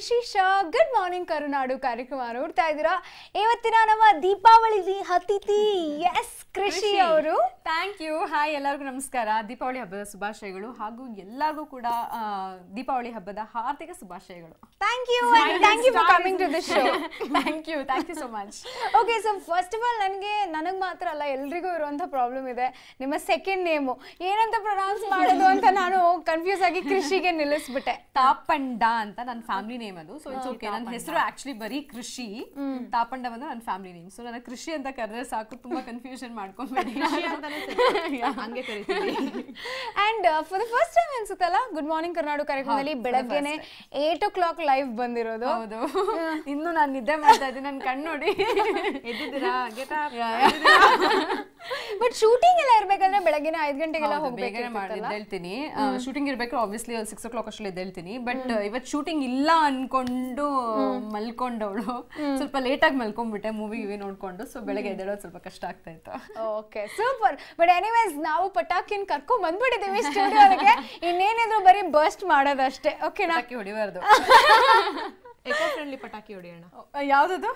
ಕೃಷಿ Shah good morning ಕರುನಾಡು ಕಾರ್ಯಕ್ರಮ ನೋಡ್ತಾ ಇದ್ದೀರಾ ಇವತ್ತಿನ ನಮ್ಮ ದೀಪಾವಳಿ ಅತಿಥಿ ಎಸ್ ಕೃಷಿ ಅವರು ಥ್ಯಾಂಕ್ ಯು ಹಾಯ್ ಎಲ್ಲರಿಗೂ ನಮಸ್ಕಾರ ದೀಪಾವಳಿ ಹಬ್ಬದ ಶುಭಾಶಯಗಳು ಹಾಗೂ ಎಲ್ಲರಿಗೂ ಕೂಡ ಆ, ದೀಪಾವಳಿ ಹಬ್ಬದ ಹಾರ್ದಿಕ ಶುಭಾಶಯಗಳು thank you thank you for coming to this show thank you thank you so much okay so first of all ನನಗೆ ನನಗೆ ಮಾತ್ರ ಅಲ್ಲ ಎಲ್ರಿಗೂ ಇರುವಂಥ ಪ್ರಾಬ್ಲಮ್ ಇದೆ ನಿಮ್ಮ ಸೆಕೆಂಡ್ ನೇಮು ಏನಂತ ಪ್ರೊನೌನ್ಸ್ ಮಾಡೋದು ಅಂತ ನಾನು ಕನ್ಫ್ಯೂಸ್ ಆಗಿ ಕೃಷಿಗೆ ನಿಲ್ಲಿಸ್ಬಿಟ್ಟೆ ತಾಪಂಡ ಅಂತ ನನ್ನ ಫ್ಯಾಮಿಲಿ ನೇಮ್ ಅದು ಸೊ ಇಟ್ಸ್ ಓಕೆ ನನ್ನ ಹೆಸರು ಆಕ್ಚುಲಿ ಬರೀ ಕೃಷಿ ತಾಪಂಡ ಬಂದು ನನ್ನ ಫ್ಯಾಮಿಲಿ ನೇಮ್ ಸೊ ನನ್ನ ಕೃಷಿ ಅಂತ ಕರೆದ್ರೆ ಸಾಕು ತುಂಬಾ ಕನ್ಫ್ಯೂಷನ್ ಮಾಡ್ಕೊಂಡ್ಬೇಡಿ ಹಂಗೆ ಕರಿತೀವಿ and for the first time ಅನ್ಸುತ್ತಲ್ಲ ಗುಡ್ ಮಾರ್ನಿಂಗ್ ಕರ್ನಾಟಕ ಕಾರ್ಯಕ್ರಮದಲ್ಲಿ ಬೆಳಗ್ಗೆನೆ ಏಟ್ ಓ ಕ್ಲಾಕ್ ಲೈವ್ ಬಂದಿರೋದು ಹೌದು ಇನ್ನು ನಾನು ನಿದ್ದೆ ಮಾಡ್ತಾ ಇದ್ದೀನಿ ನನ್ನ ಕಣ್ಣು ನೋಡಿ ಎದ್ದಿದ್ದೀರಾ ಗೆಟ್ ಬಟ್ ಶೂಟಿಂಗ್ ಎಲ್ಲ ಇರ್ಬೇಕಂದ್ರೆ ಬೆಳಗ್ಗೆನೆ ಐದು ಗಂಟೆಗೆಲ್ಲ ಹೌದು, ಬೇಗನೆ ಮಾಡಿ ಹೋಗ್ಬೇಕಿರ್ತಲ್ಲ ಎದ್ದೇಳ್ತೀನಿ ಶೂಟಿಂಗ್ ಇರ್ಬೇಕು ಆಬ್ವಿಯಸ್ಲಿ ಒಂದು ಸಿಕ್ಸ್ ಓ ಕ್ಲಾಕ್ ಅಷ್ಟಲ್ಲಿ ಎದ್ದೇಳ್ತೀನಿ ಬಟ್ ಇವತ್ತು ಶೂಟಿಂಗ್ ಇಲ್ಲ ಅನ್ಕೊಂಡು ಮಲ್ಕೊಂಡವಳು ಸ್ವಲ್ಪ ಲೇಟಾಗಿ ಮಲ್ಕೊಂಡ್ಬಿಟ್ಟೆ ಮೂವಿ ಗಿವಿ ನೋಡ್ಕೊಂಡು ಸೊ ಬೆಳಗ್ಗೆ ಎದ್ದೇಳೋದು ಸ್ವಲ್ಪ ಕಷ್ಟ ಆಗ್ತಾ ಇತ್ತು ಓಕೆ ಸೂಪರ್ ಬಟ್ ಎನಿವೇಸ್ ನಾವು ಪಟಾಕಿನ್ ಕರ್ಕೊಂಡ್ ಬಂದ್ಬಿಟ್ಟಿದ್ದೀವಿ ಸ್ಟುಡಿಯೋ ಒಳಗೆ ಇನ್ನೇನಿದ್ರು ಬರೀ ಬರ್ಸ್ಟ್ ಮಾಡೋದಷ್ಟೇ ಓಕೆನಾ ಪಟಾಕಿ ಹೊಡಿಬಾರ್ದು ಎಕೋ ಫ್ರೆಂಡ್ಲಿ ಪಟಾಕಿ ಹೊಡೆಯೋಣ ಯಾವ್ದದು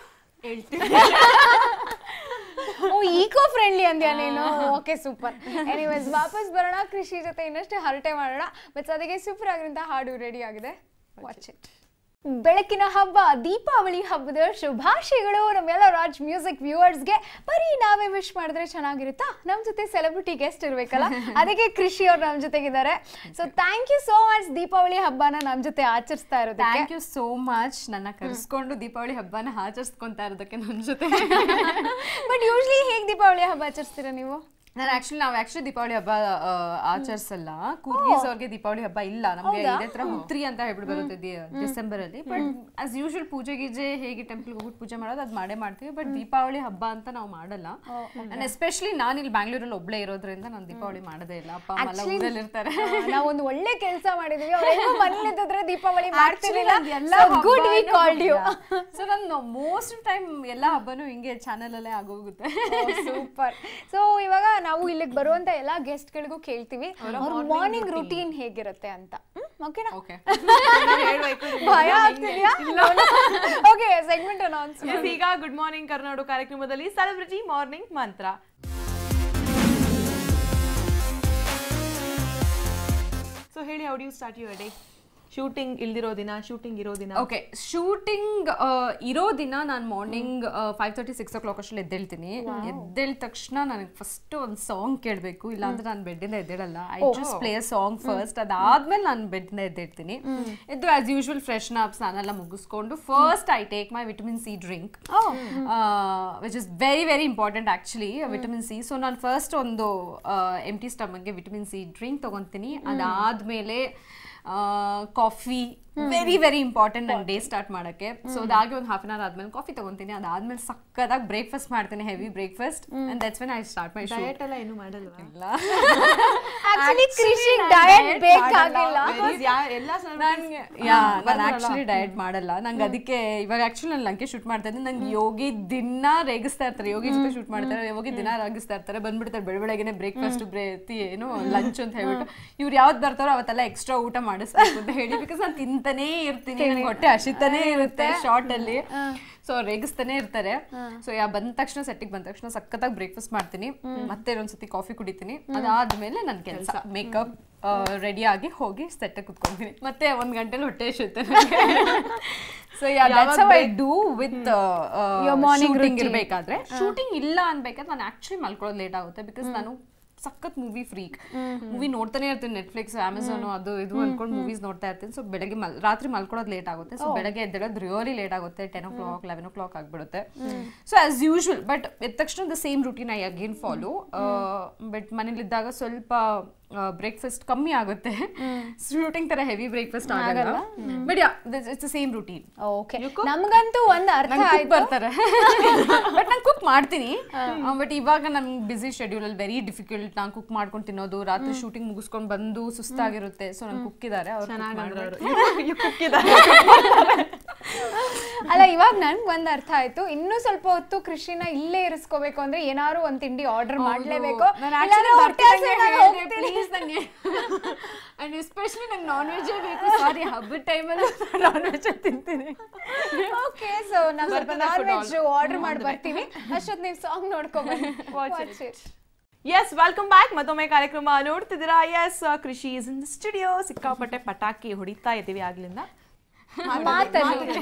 ಓ ಈಕೋ ಫ್ರೆಂಡ್ಲಿ ಅಂದ್ಯಾ ನೀನು ಓಕೆ ಸೂಪರ್ ಎನಿವೇಸ್ ವಾಪಸ್ ಬರೋಣ ಕೃಷಿ ಜೊತೆ ಇನ್ನಷ್ಟು ಹರಟೆ ಮಾಡೋಣ ಬಟ್ ಅದಕ್ಕೆ ಸೂಪರ್ ಆಗಿರೋಂಥ ಹಾಡು ರೆಡಿ ಆಗಿದೆ ವಾಚ್ ಇಟ್ ಬೆಳಕಿನ ಹಬ್ಬ ದೀಪಾವಳಿ ಹಬ್ಬದ ಶುಭಾಶಯಗಳು ನಮ್ಮೆಲ್ಲ ರಾಜ್ ಮ್ಯೂಸಿಕ್ ವ್ಯೂವರ್ಸ್ಗೆ ಬರೀ ನಾವೇ ವಿಶ್ ಮಾಡಿದ್ರೆ ಚೆನ್ನಾಗಿರುತ್ತಾ ನಮ್ಮ ಜೊತೆ ಸೆಲೆಬ್ರಿಟಿ ಗೆಸ್ಟ್ ಇರ್ಬೇಕಲ್ಲ ಅದಕ್ಕೆ ಕೃಷಿ ಅವ್ರು ನಮ್ಮ ಜೊತೆಗಿದ್ದಾರೆ so thank you so much Deepavali ಹಬ್ಬನ ನಮ್ಮ ಜೊತೆ ಆಚರಿಸ್ತಾ ಇರೋದಕ್ಕೆ ಥ್ಯಾಂಕ್ ಯು ಸೋ ಮಚ್ ನನ್ನ ಕರೆಸ್ಕೊಂಡು ದೀಪಾವಳಿ ಹಬ್ಬನ ಆಚರಿಸ್ಕೊಂತಾ ಇರೋದಕ್ಕೆ ನನ್ನ ಜೊತೆ ಬಟ್ ಯೂಶ್ಲಿ ಹೇಗೆ ದೀಪಾವಳಿ ಹಬ್ಬ ಆಚರಿಸ್ತೀರಾ ನೀವು ನಾನು ಆಕ್ಚುಲಿ ನಾವು ಆಕ್ಚುಲಿ ದೀಪಾವಳಿ ಹಬ್ಬ ಆ, ಆಚರಿಸಲ್ಲ ಕೂರ್ಗೀಸ್ ಅವ್ರಿಗೆ ದೀಪಾವಳಿ ಹಬ್ಬ ಇಲ್ಲ ನಮ್ಗೆ ಇದೇ ತರ ಹುತ್ರಿ ಅಂತ ಹೇಳ್ಬಿಟ್ಟು ಬರುತ್ತೆ ಡಿಸೆಂಬರ್ ಅಲ್ಲಿ ಬಟ್ ಆಸ್ ಯೂಶುವಲ್ ಪೂಜೆ ಗೀಜೆ ಹೇಗೆ ಟೆಂಪಲ್ ಹೋಗ್ಬಿಟ್ಟು ಪೂಜೆ ಮಾಡೋದು ಅದು ಮಾಡೇ ಮಾಡ್ತೀವಿ ಬಟ್ ದೀಪಾವಳಿ ಹಬ್ಬ ಅಂತ ನಾವು ಮಾಡಲ್ಲ ಅಂಡ್ ಎಸ್ಪೆಷಲಿ ನಾನು ಇಲ್ಲಿ ಬ್ಯಾಂಗ್ಳೂರಲ್ಲಿ ಒಬ್ಳೆ ಇರೋದ್ರಿಂದ ನಾನು ದೀಪಾವಳಿ ಮಾಡೋದೇ ಇಲ್ಲ ಅಪ್ಪ ಅಮ್ಮ ಎಲ್ಲ ಊರಲ್ಲಿ ಇರ್ತಾರೆ ನಾವೊಂದು ಒಳ್ಳೆ ಕೆಲಸ ಮಾಡಿದೀವಿ ಅವ್ರು ಮನೇಲಿ ಇದ್ದಿದ್ರೆ ದೀಪಾವಳಿ ಮಾಡ್ತಿರ್ಲಿಲ್ಲ ಎಲ್ಲ good we called you so ನಾನು ಮೋಸ್ಟ್ ಟೈಮ್ ಎಲ್ಲ ಹಬ್ಬನೂ ಹಿಂಗೆ ಚಾನಲ್ ಅಲ್ಲೇ ಆಗೋಗುತ್ತೆ ಸೂಪರ್ ಸೊ ಇವಾಗ ನಾವು ಇಲ್ಲಿಗೆ ಬರುವಂತ ಎಲ್ಲಾ ಗೆಸ್ಟ್ ಗಳಿಗೂ ಕೇಳ್ತೀವಿ ಅವ್ರ ಮಾರ್ನಿಂಗ್ ರುಟೀನ್ ಹೇಗಿರುತ್ತೆ ಅಂತ ಓಕೆನಾ ಓಕೆ ಹೇಳ್ಬೇಕು ಭಯ ಆಗ್ತಿದ್ಯಾ ಓಕೆ ಸೆಗ್ಮೆಂಟ್ ಅನೌನ್ಸ್ Yes, ಈಗ ಗುಡ್ ಮಾರ್ನಿಂಗ್ ಕರ್ನಾಡು ಕಾರ್ಯಕ್ರಮದಲ್ಲಿ ಸೆಲೆಬ್ರಿಟಿ ಮಾರ್ನಿಂಗ್ ಮಂತ್ರ ಸೊ ಹೇಳಿ how you start your day shooting ಇಲ್ದಿರೋ ದಿನ ಶೂಟಿಂಗ್ ಇರೋ ದಿನ ಓಕೆ ಶೂಟಿಂಗ್ ಇರೋ ದಿನ ನಾನು morning five thirty six o'clock ಅಷ್ಟಲ್ಲಿ ಎದ್ದೇಳ್ತೀನಿ ಎದ್ದೇಳ ತಕ್ಷಣ ನನಗೆ ಫಸ್ಟ್ ಒಂದು ಸಾಂಗ್ ಕೇಳಬೇಕು ಇಲ್ಲಾಂದ್ರೆ ನಾನು ಬೆಡ್ಡಿಂದ ಎದ್ದೇಳಲ್ಲ I just play a song first ಅದಾದ್ಮೇಲೆ ನಾನು ಬೆಡ್ಡಿಂದ ಎದ್ದೇಳ್ತೀನಿ ಇದು ಆಸ್ ಯೂಶುವಲ್ ಫ್ರೆಶ್ ಅಪ್ ಸ್ನಾನೆಲ್ಲ ಮುಗಿಸ್ಕೊಂಡು first I take my vitamin C drink which is very very important actually vitamin C so ನಾನು ಫಸ್ಟ್ ಒಂದು ಎಮ್ ಟಿ ಸ್ಟಮಕ್ಗೆ ವಿಟಮಿನ್ ಸಿ ಡ್ರಿಂಕ್ ತೊಗೊತೀನಿ ಅದಾದಮೇಲೆ ಕಾಫಿ ವೆರಿ ವೆರಿ ಇಂಪಾರ್ಟೆಂಟ್ ನನ್ನ ಡೇ ಸ್ಟಾರ್ಟ್ ಮಾಡೋಕ್ಕೆ so ಅದಾಗಿ ಒಂದು ಹಾಫ್ ಅನ್ ಅವರ್ ಆದ್ಮೇಲೆ ಕಾಫಿ ತೊಗೊತೀನಿ ಅದಾದ್ಮೇಲೆ ಸಕ್ಕದಾಗಿ ಬ್ರೇಕ್ಫಾಸ್ಟ್ ಮಾಡ್ತೀನಿ heavy breakfast and that's when I start my show diet ಎಲ್ಲ ಏನು ಮಾಡಲ್ವಾ ಇಲ್ಲ ಆಕ್ಚುಲಿ ಕೃಷಿ ಡಯಟ್ ಬೇಕಾಗಿಲ್ಲ Because ಯಾ- ಎಲ್ಲ ನಂಗೆ ಯಾ ನಾನು ಆಕ್ಚುಲಿ ಡಯಟ್ ಮಾಡಲ್ಲ ನಂಗೆ ಅದಕ್ಕೆ ಇವಾಗ ಆಕ್ಚುಲಿ ನಾನು ಲಂಕೆ ಶೂಟ್ ಮಾಡ್ತಾ ಇದ್ದೀನಿ ನಂಗೆ ಯೋಗಿ ದಿನ ರೇಗಿಸ್ತಾ ಇರ್ತಾರೆ ಯೋಗಿ ಜೊತೆ ಶೂಟ್ ಮಾಡ್ತಾರೆ ಯೋಗಿ ದಿನ ರೇಗಿಸ್ತಾ ಇರ್ತಾರೆ ಬಂದ್ಬಿಡ್ತಾರೆ ಬೆಳ ಬೆಳಗ್ಗೆನೆ ಬ್ರೇಕ್ಫಾಸ್ಟ್ ಬ್ರೇತಿ ಏನು ಲಂಚ್ ಅಂತ ಹೇಳ್ಬಿಟ್ಟು ಇವ್ರು ಯಾವ್ದು ಬರ್ತಾರೋ ಅವತ್ತೆಲ್ಲ ಎಕ್ಸ್ಟ್ರಾ ಊಟ ಮಾಡಿಸ್ಬೇಕು ಅಂತ ಹೇಳಿ ಬಿಕಾಸ್ ನಾನು ತಿಂತಾನೇ ಇರ್ತೀನಿ ನಂಗೆ ಹೊಟ್ಟೆ ಹಸಿತಾನೇ ಇರುತ್ತೆ ಶಾರ್ಟ್ ಅಲ್ಲಿ ಸೊ ರೇಗಿಸ್ತಾನೆ ಇರ್ತಾರೆ ಸೊ ಯಾ ಬಂದ ತಕ್ಷಣ ಸೆಟ್ಟಿಗೆ ಬಂದ ತಕ್ಷಣ ಸಖತ್ತಾಗಿ ಬ್ರೇಕ್ಫಾಸ್ಟ್ ಮಾಡ್ತೀನಿ ಮತ್ತೆ ಒಂದ್ಸತಿ ಕಾಫಿ ಕುಡಿತೀನಿ ಅದಾದ್ಮೇಲೆ ನನ್ನ ಕೆಲಸ ಮೇಕಪ್ ರೆಡಿ ಆಗಿ ಹೋಗಿ ಸೆಟ್ ಕುತ್ಕೊಂತೀನಿ ಮತ್ತೆ ಒಂದ್ ಗಂಟೆಲಿ ಹೊಟ್ಟೆ ಹಸುತ್ತೆ so yeah that's how I do with Your morning shooting routine. ಇರ್ಬೇಕಾದ್ರೆ ಶೂಟಿಂಗ್ ಇಲ್ಲ ಅನ್ಬೇಕಾದ್ರೆ ನಾನು ಆಕ್ಚುಲಿ ಮಲ್ಕೊಳ್ಳೋದು ಲೇಟ್ ಆಗುತ್ತೆ ಬಿಕಾಸ್ ನಾನು ಸಖತ್ ಮೂವಿ ಫ್ರೀಕ್ ಮೂವಿ ನೋಡ್ತಾನೆ ಇರ್ತೀನಿ ನೆಟ್ಫ್ಲಿಕ್ಸ್ ಅಮೆಝಾನ್ ಅದು ಇದು ಅನ್ಕೊಂಡು ಮೂವೀಸ್ ನೋಡ್ತಾ ಇರ್ತೀನಿ ಸೊ ಬೆಳಗ್ಗೆ ಮಲ್ ರಾತ್ರಿ ಮಲ್ಕೊಳ್ಳೋದು ಲೇಟ್ ಆಗುತ್ತೆ ಸೊ ಬೆಳಗ್ಗೆ ಎದ್ದೇಳೋದು ರಿಯಲಿ ಲೇಟ್ ಆಗುತ್ತೆ ten o'clock eleven o'clock ಆಗ್ಬಿಡುತ್ತೆ ಸೊ ಆಸ್ ಯೂಶುವಲ್ ಬಟ್ ಎದ್ದ ತಕ್ಷಣ the same routine I again follow but ಮನೇಲಿದ್ದಾಗ ಸ್ವಲ್ಪ ಬ್ರೇಕ್ಫಾಸ್ಟ್ ಕಮ್ಮಿ ಆಗುತ್ತೆ ಶೂಟಿಂಗ್ ತರ ಹೆವಿ ಬ್ರೇಕ್ಫಾಸ್ಟ್ ಆಗಲ್ಲ but yeah it's same routine okay ನಮ್ಗಂತೂ ಒಂದ್ ಅರ್ಥ ನಂಗೆ ಕುಕ್ ಆಯ್ತು ಬರ್ತಾರೆ ಬಟ್ ನಾನು ಕುಕ್ ಮಾಡ್ತೀನಿ ಬಟ್ ಇವಾಗ ನನ್ಗೆ ಬಿಸಿ ಶೆಡ್ಯೂಲ್ ಅಲ್ಲಿ ವೆರಿ ಡಿಫಿಕಲ್ಟ್ ನಾನು ಕುಕ್ ಮಾಡ್ಕೊಂಡು ತಿನ್ನೋದು ರಾತ್ರಿ ಶೂಟಿಂಗ್ ಮುಗಿಸ್ಕೊಂಡು ಬಂದು ಸುಸ್ತಾಗಿರುತ್ತೆ ಸೊ ನನ್ ಕುಕ್ ಇದ್ದಾರೆ ಅವ್ರು cook ಮಾಡ್ಬಿಟ್ಟು- ಅಲ್ಲ ಇವಾಗ ನನ್ಗೆ ಒಂದ್ ಅರ್ಥ ಆಯ್ತು ಇನ್ನೂ ಸ್ವಲ್ಪ ಹೊತ್ತು ಕೃಷಿನ ಇಲ್ಲೇ ಇರಿಸ್ಕೋಬೇಕು ಅಂದ್ರೆ ಏನಾದ್ರು ಒಂದ್ ತಿಂಡಿ ಆರ್ಡರ್ ಮಾಡ್ಲೇಬೇಕು ನಾನು ಇಲ್ಲಾಂದ್ರೆ ಹೊಟ್ಟೆ ಹಸಿದಾಗ ಹೋಗ್ತೀನಿ. ಪ್ಲೀಸ್ ನಂಗೆ ಅಂಡ್ ಎಸ್ಪೆಷಲಿ ನಂಗೆ ನಾನ್ ವೆಜ್ಜೇ ಬೇಕು ಸಾರಿ ಹಬ್ಬದ ಟೈಮಲ್ಲಿ ನಾನ್ ವೆಜ್ ತಿಂತೀನಿ ಓಕೆ ಸೊ ನಾವು ಸ್ವಲ್ಪ ಬರ್ತದೆ non food veg all- order ಮಾಡಿ ಬರ್ತೀವಿ ಅಷ್ಟೊತ್ತು ನೀವು ಸಾಂಗ್ ನೋಡ್ಕೊಬನ್ನಿ Watch Watch it. it. Yes welcome back ಮತ್ತೊಮ್ಮೆ ಕಾರ್ಯಕ್ರಮ ನೋಡ್ತಿದ್ದೀರಾ ಎಸ್ ಕೃಷಿ ಇಸ್ ಇನ್ ಸ್ಟುಡಿಯೋ ಸಿಕ್ಕಾಪಟ್ಟೆ ಪಟಾಕಿ ಹೊಡಿತಾ ಇದ್ದೀವಿ ಆಗ್ಲಿಂದ ಮಾತಲ್ಲಿ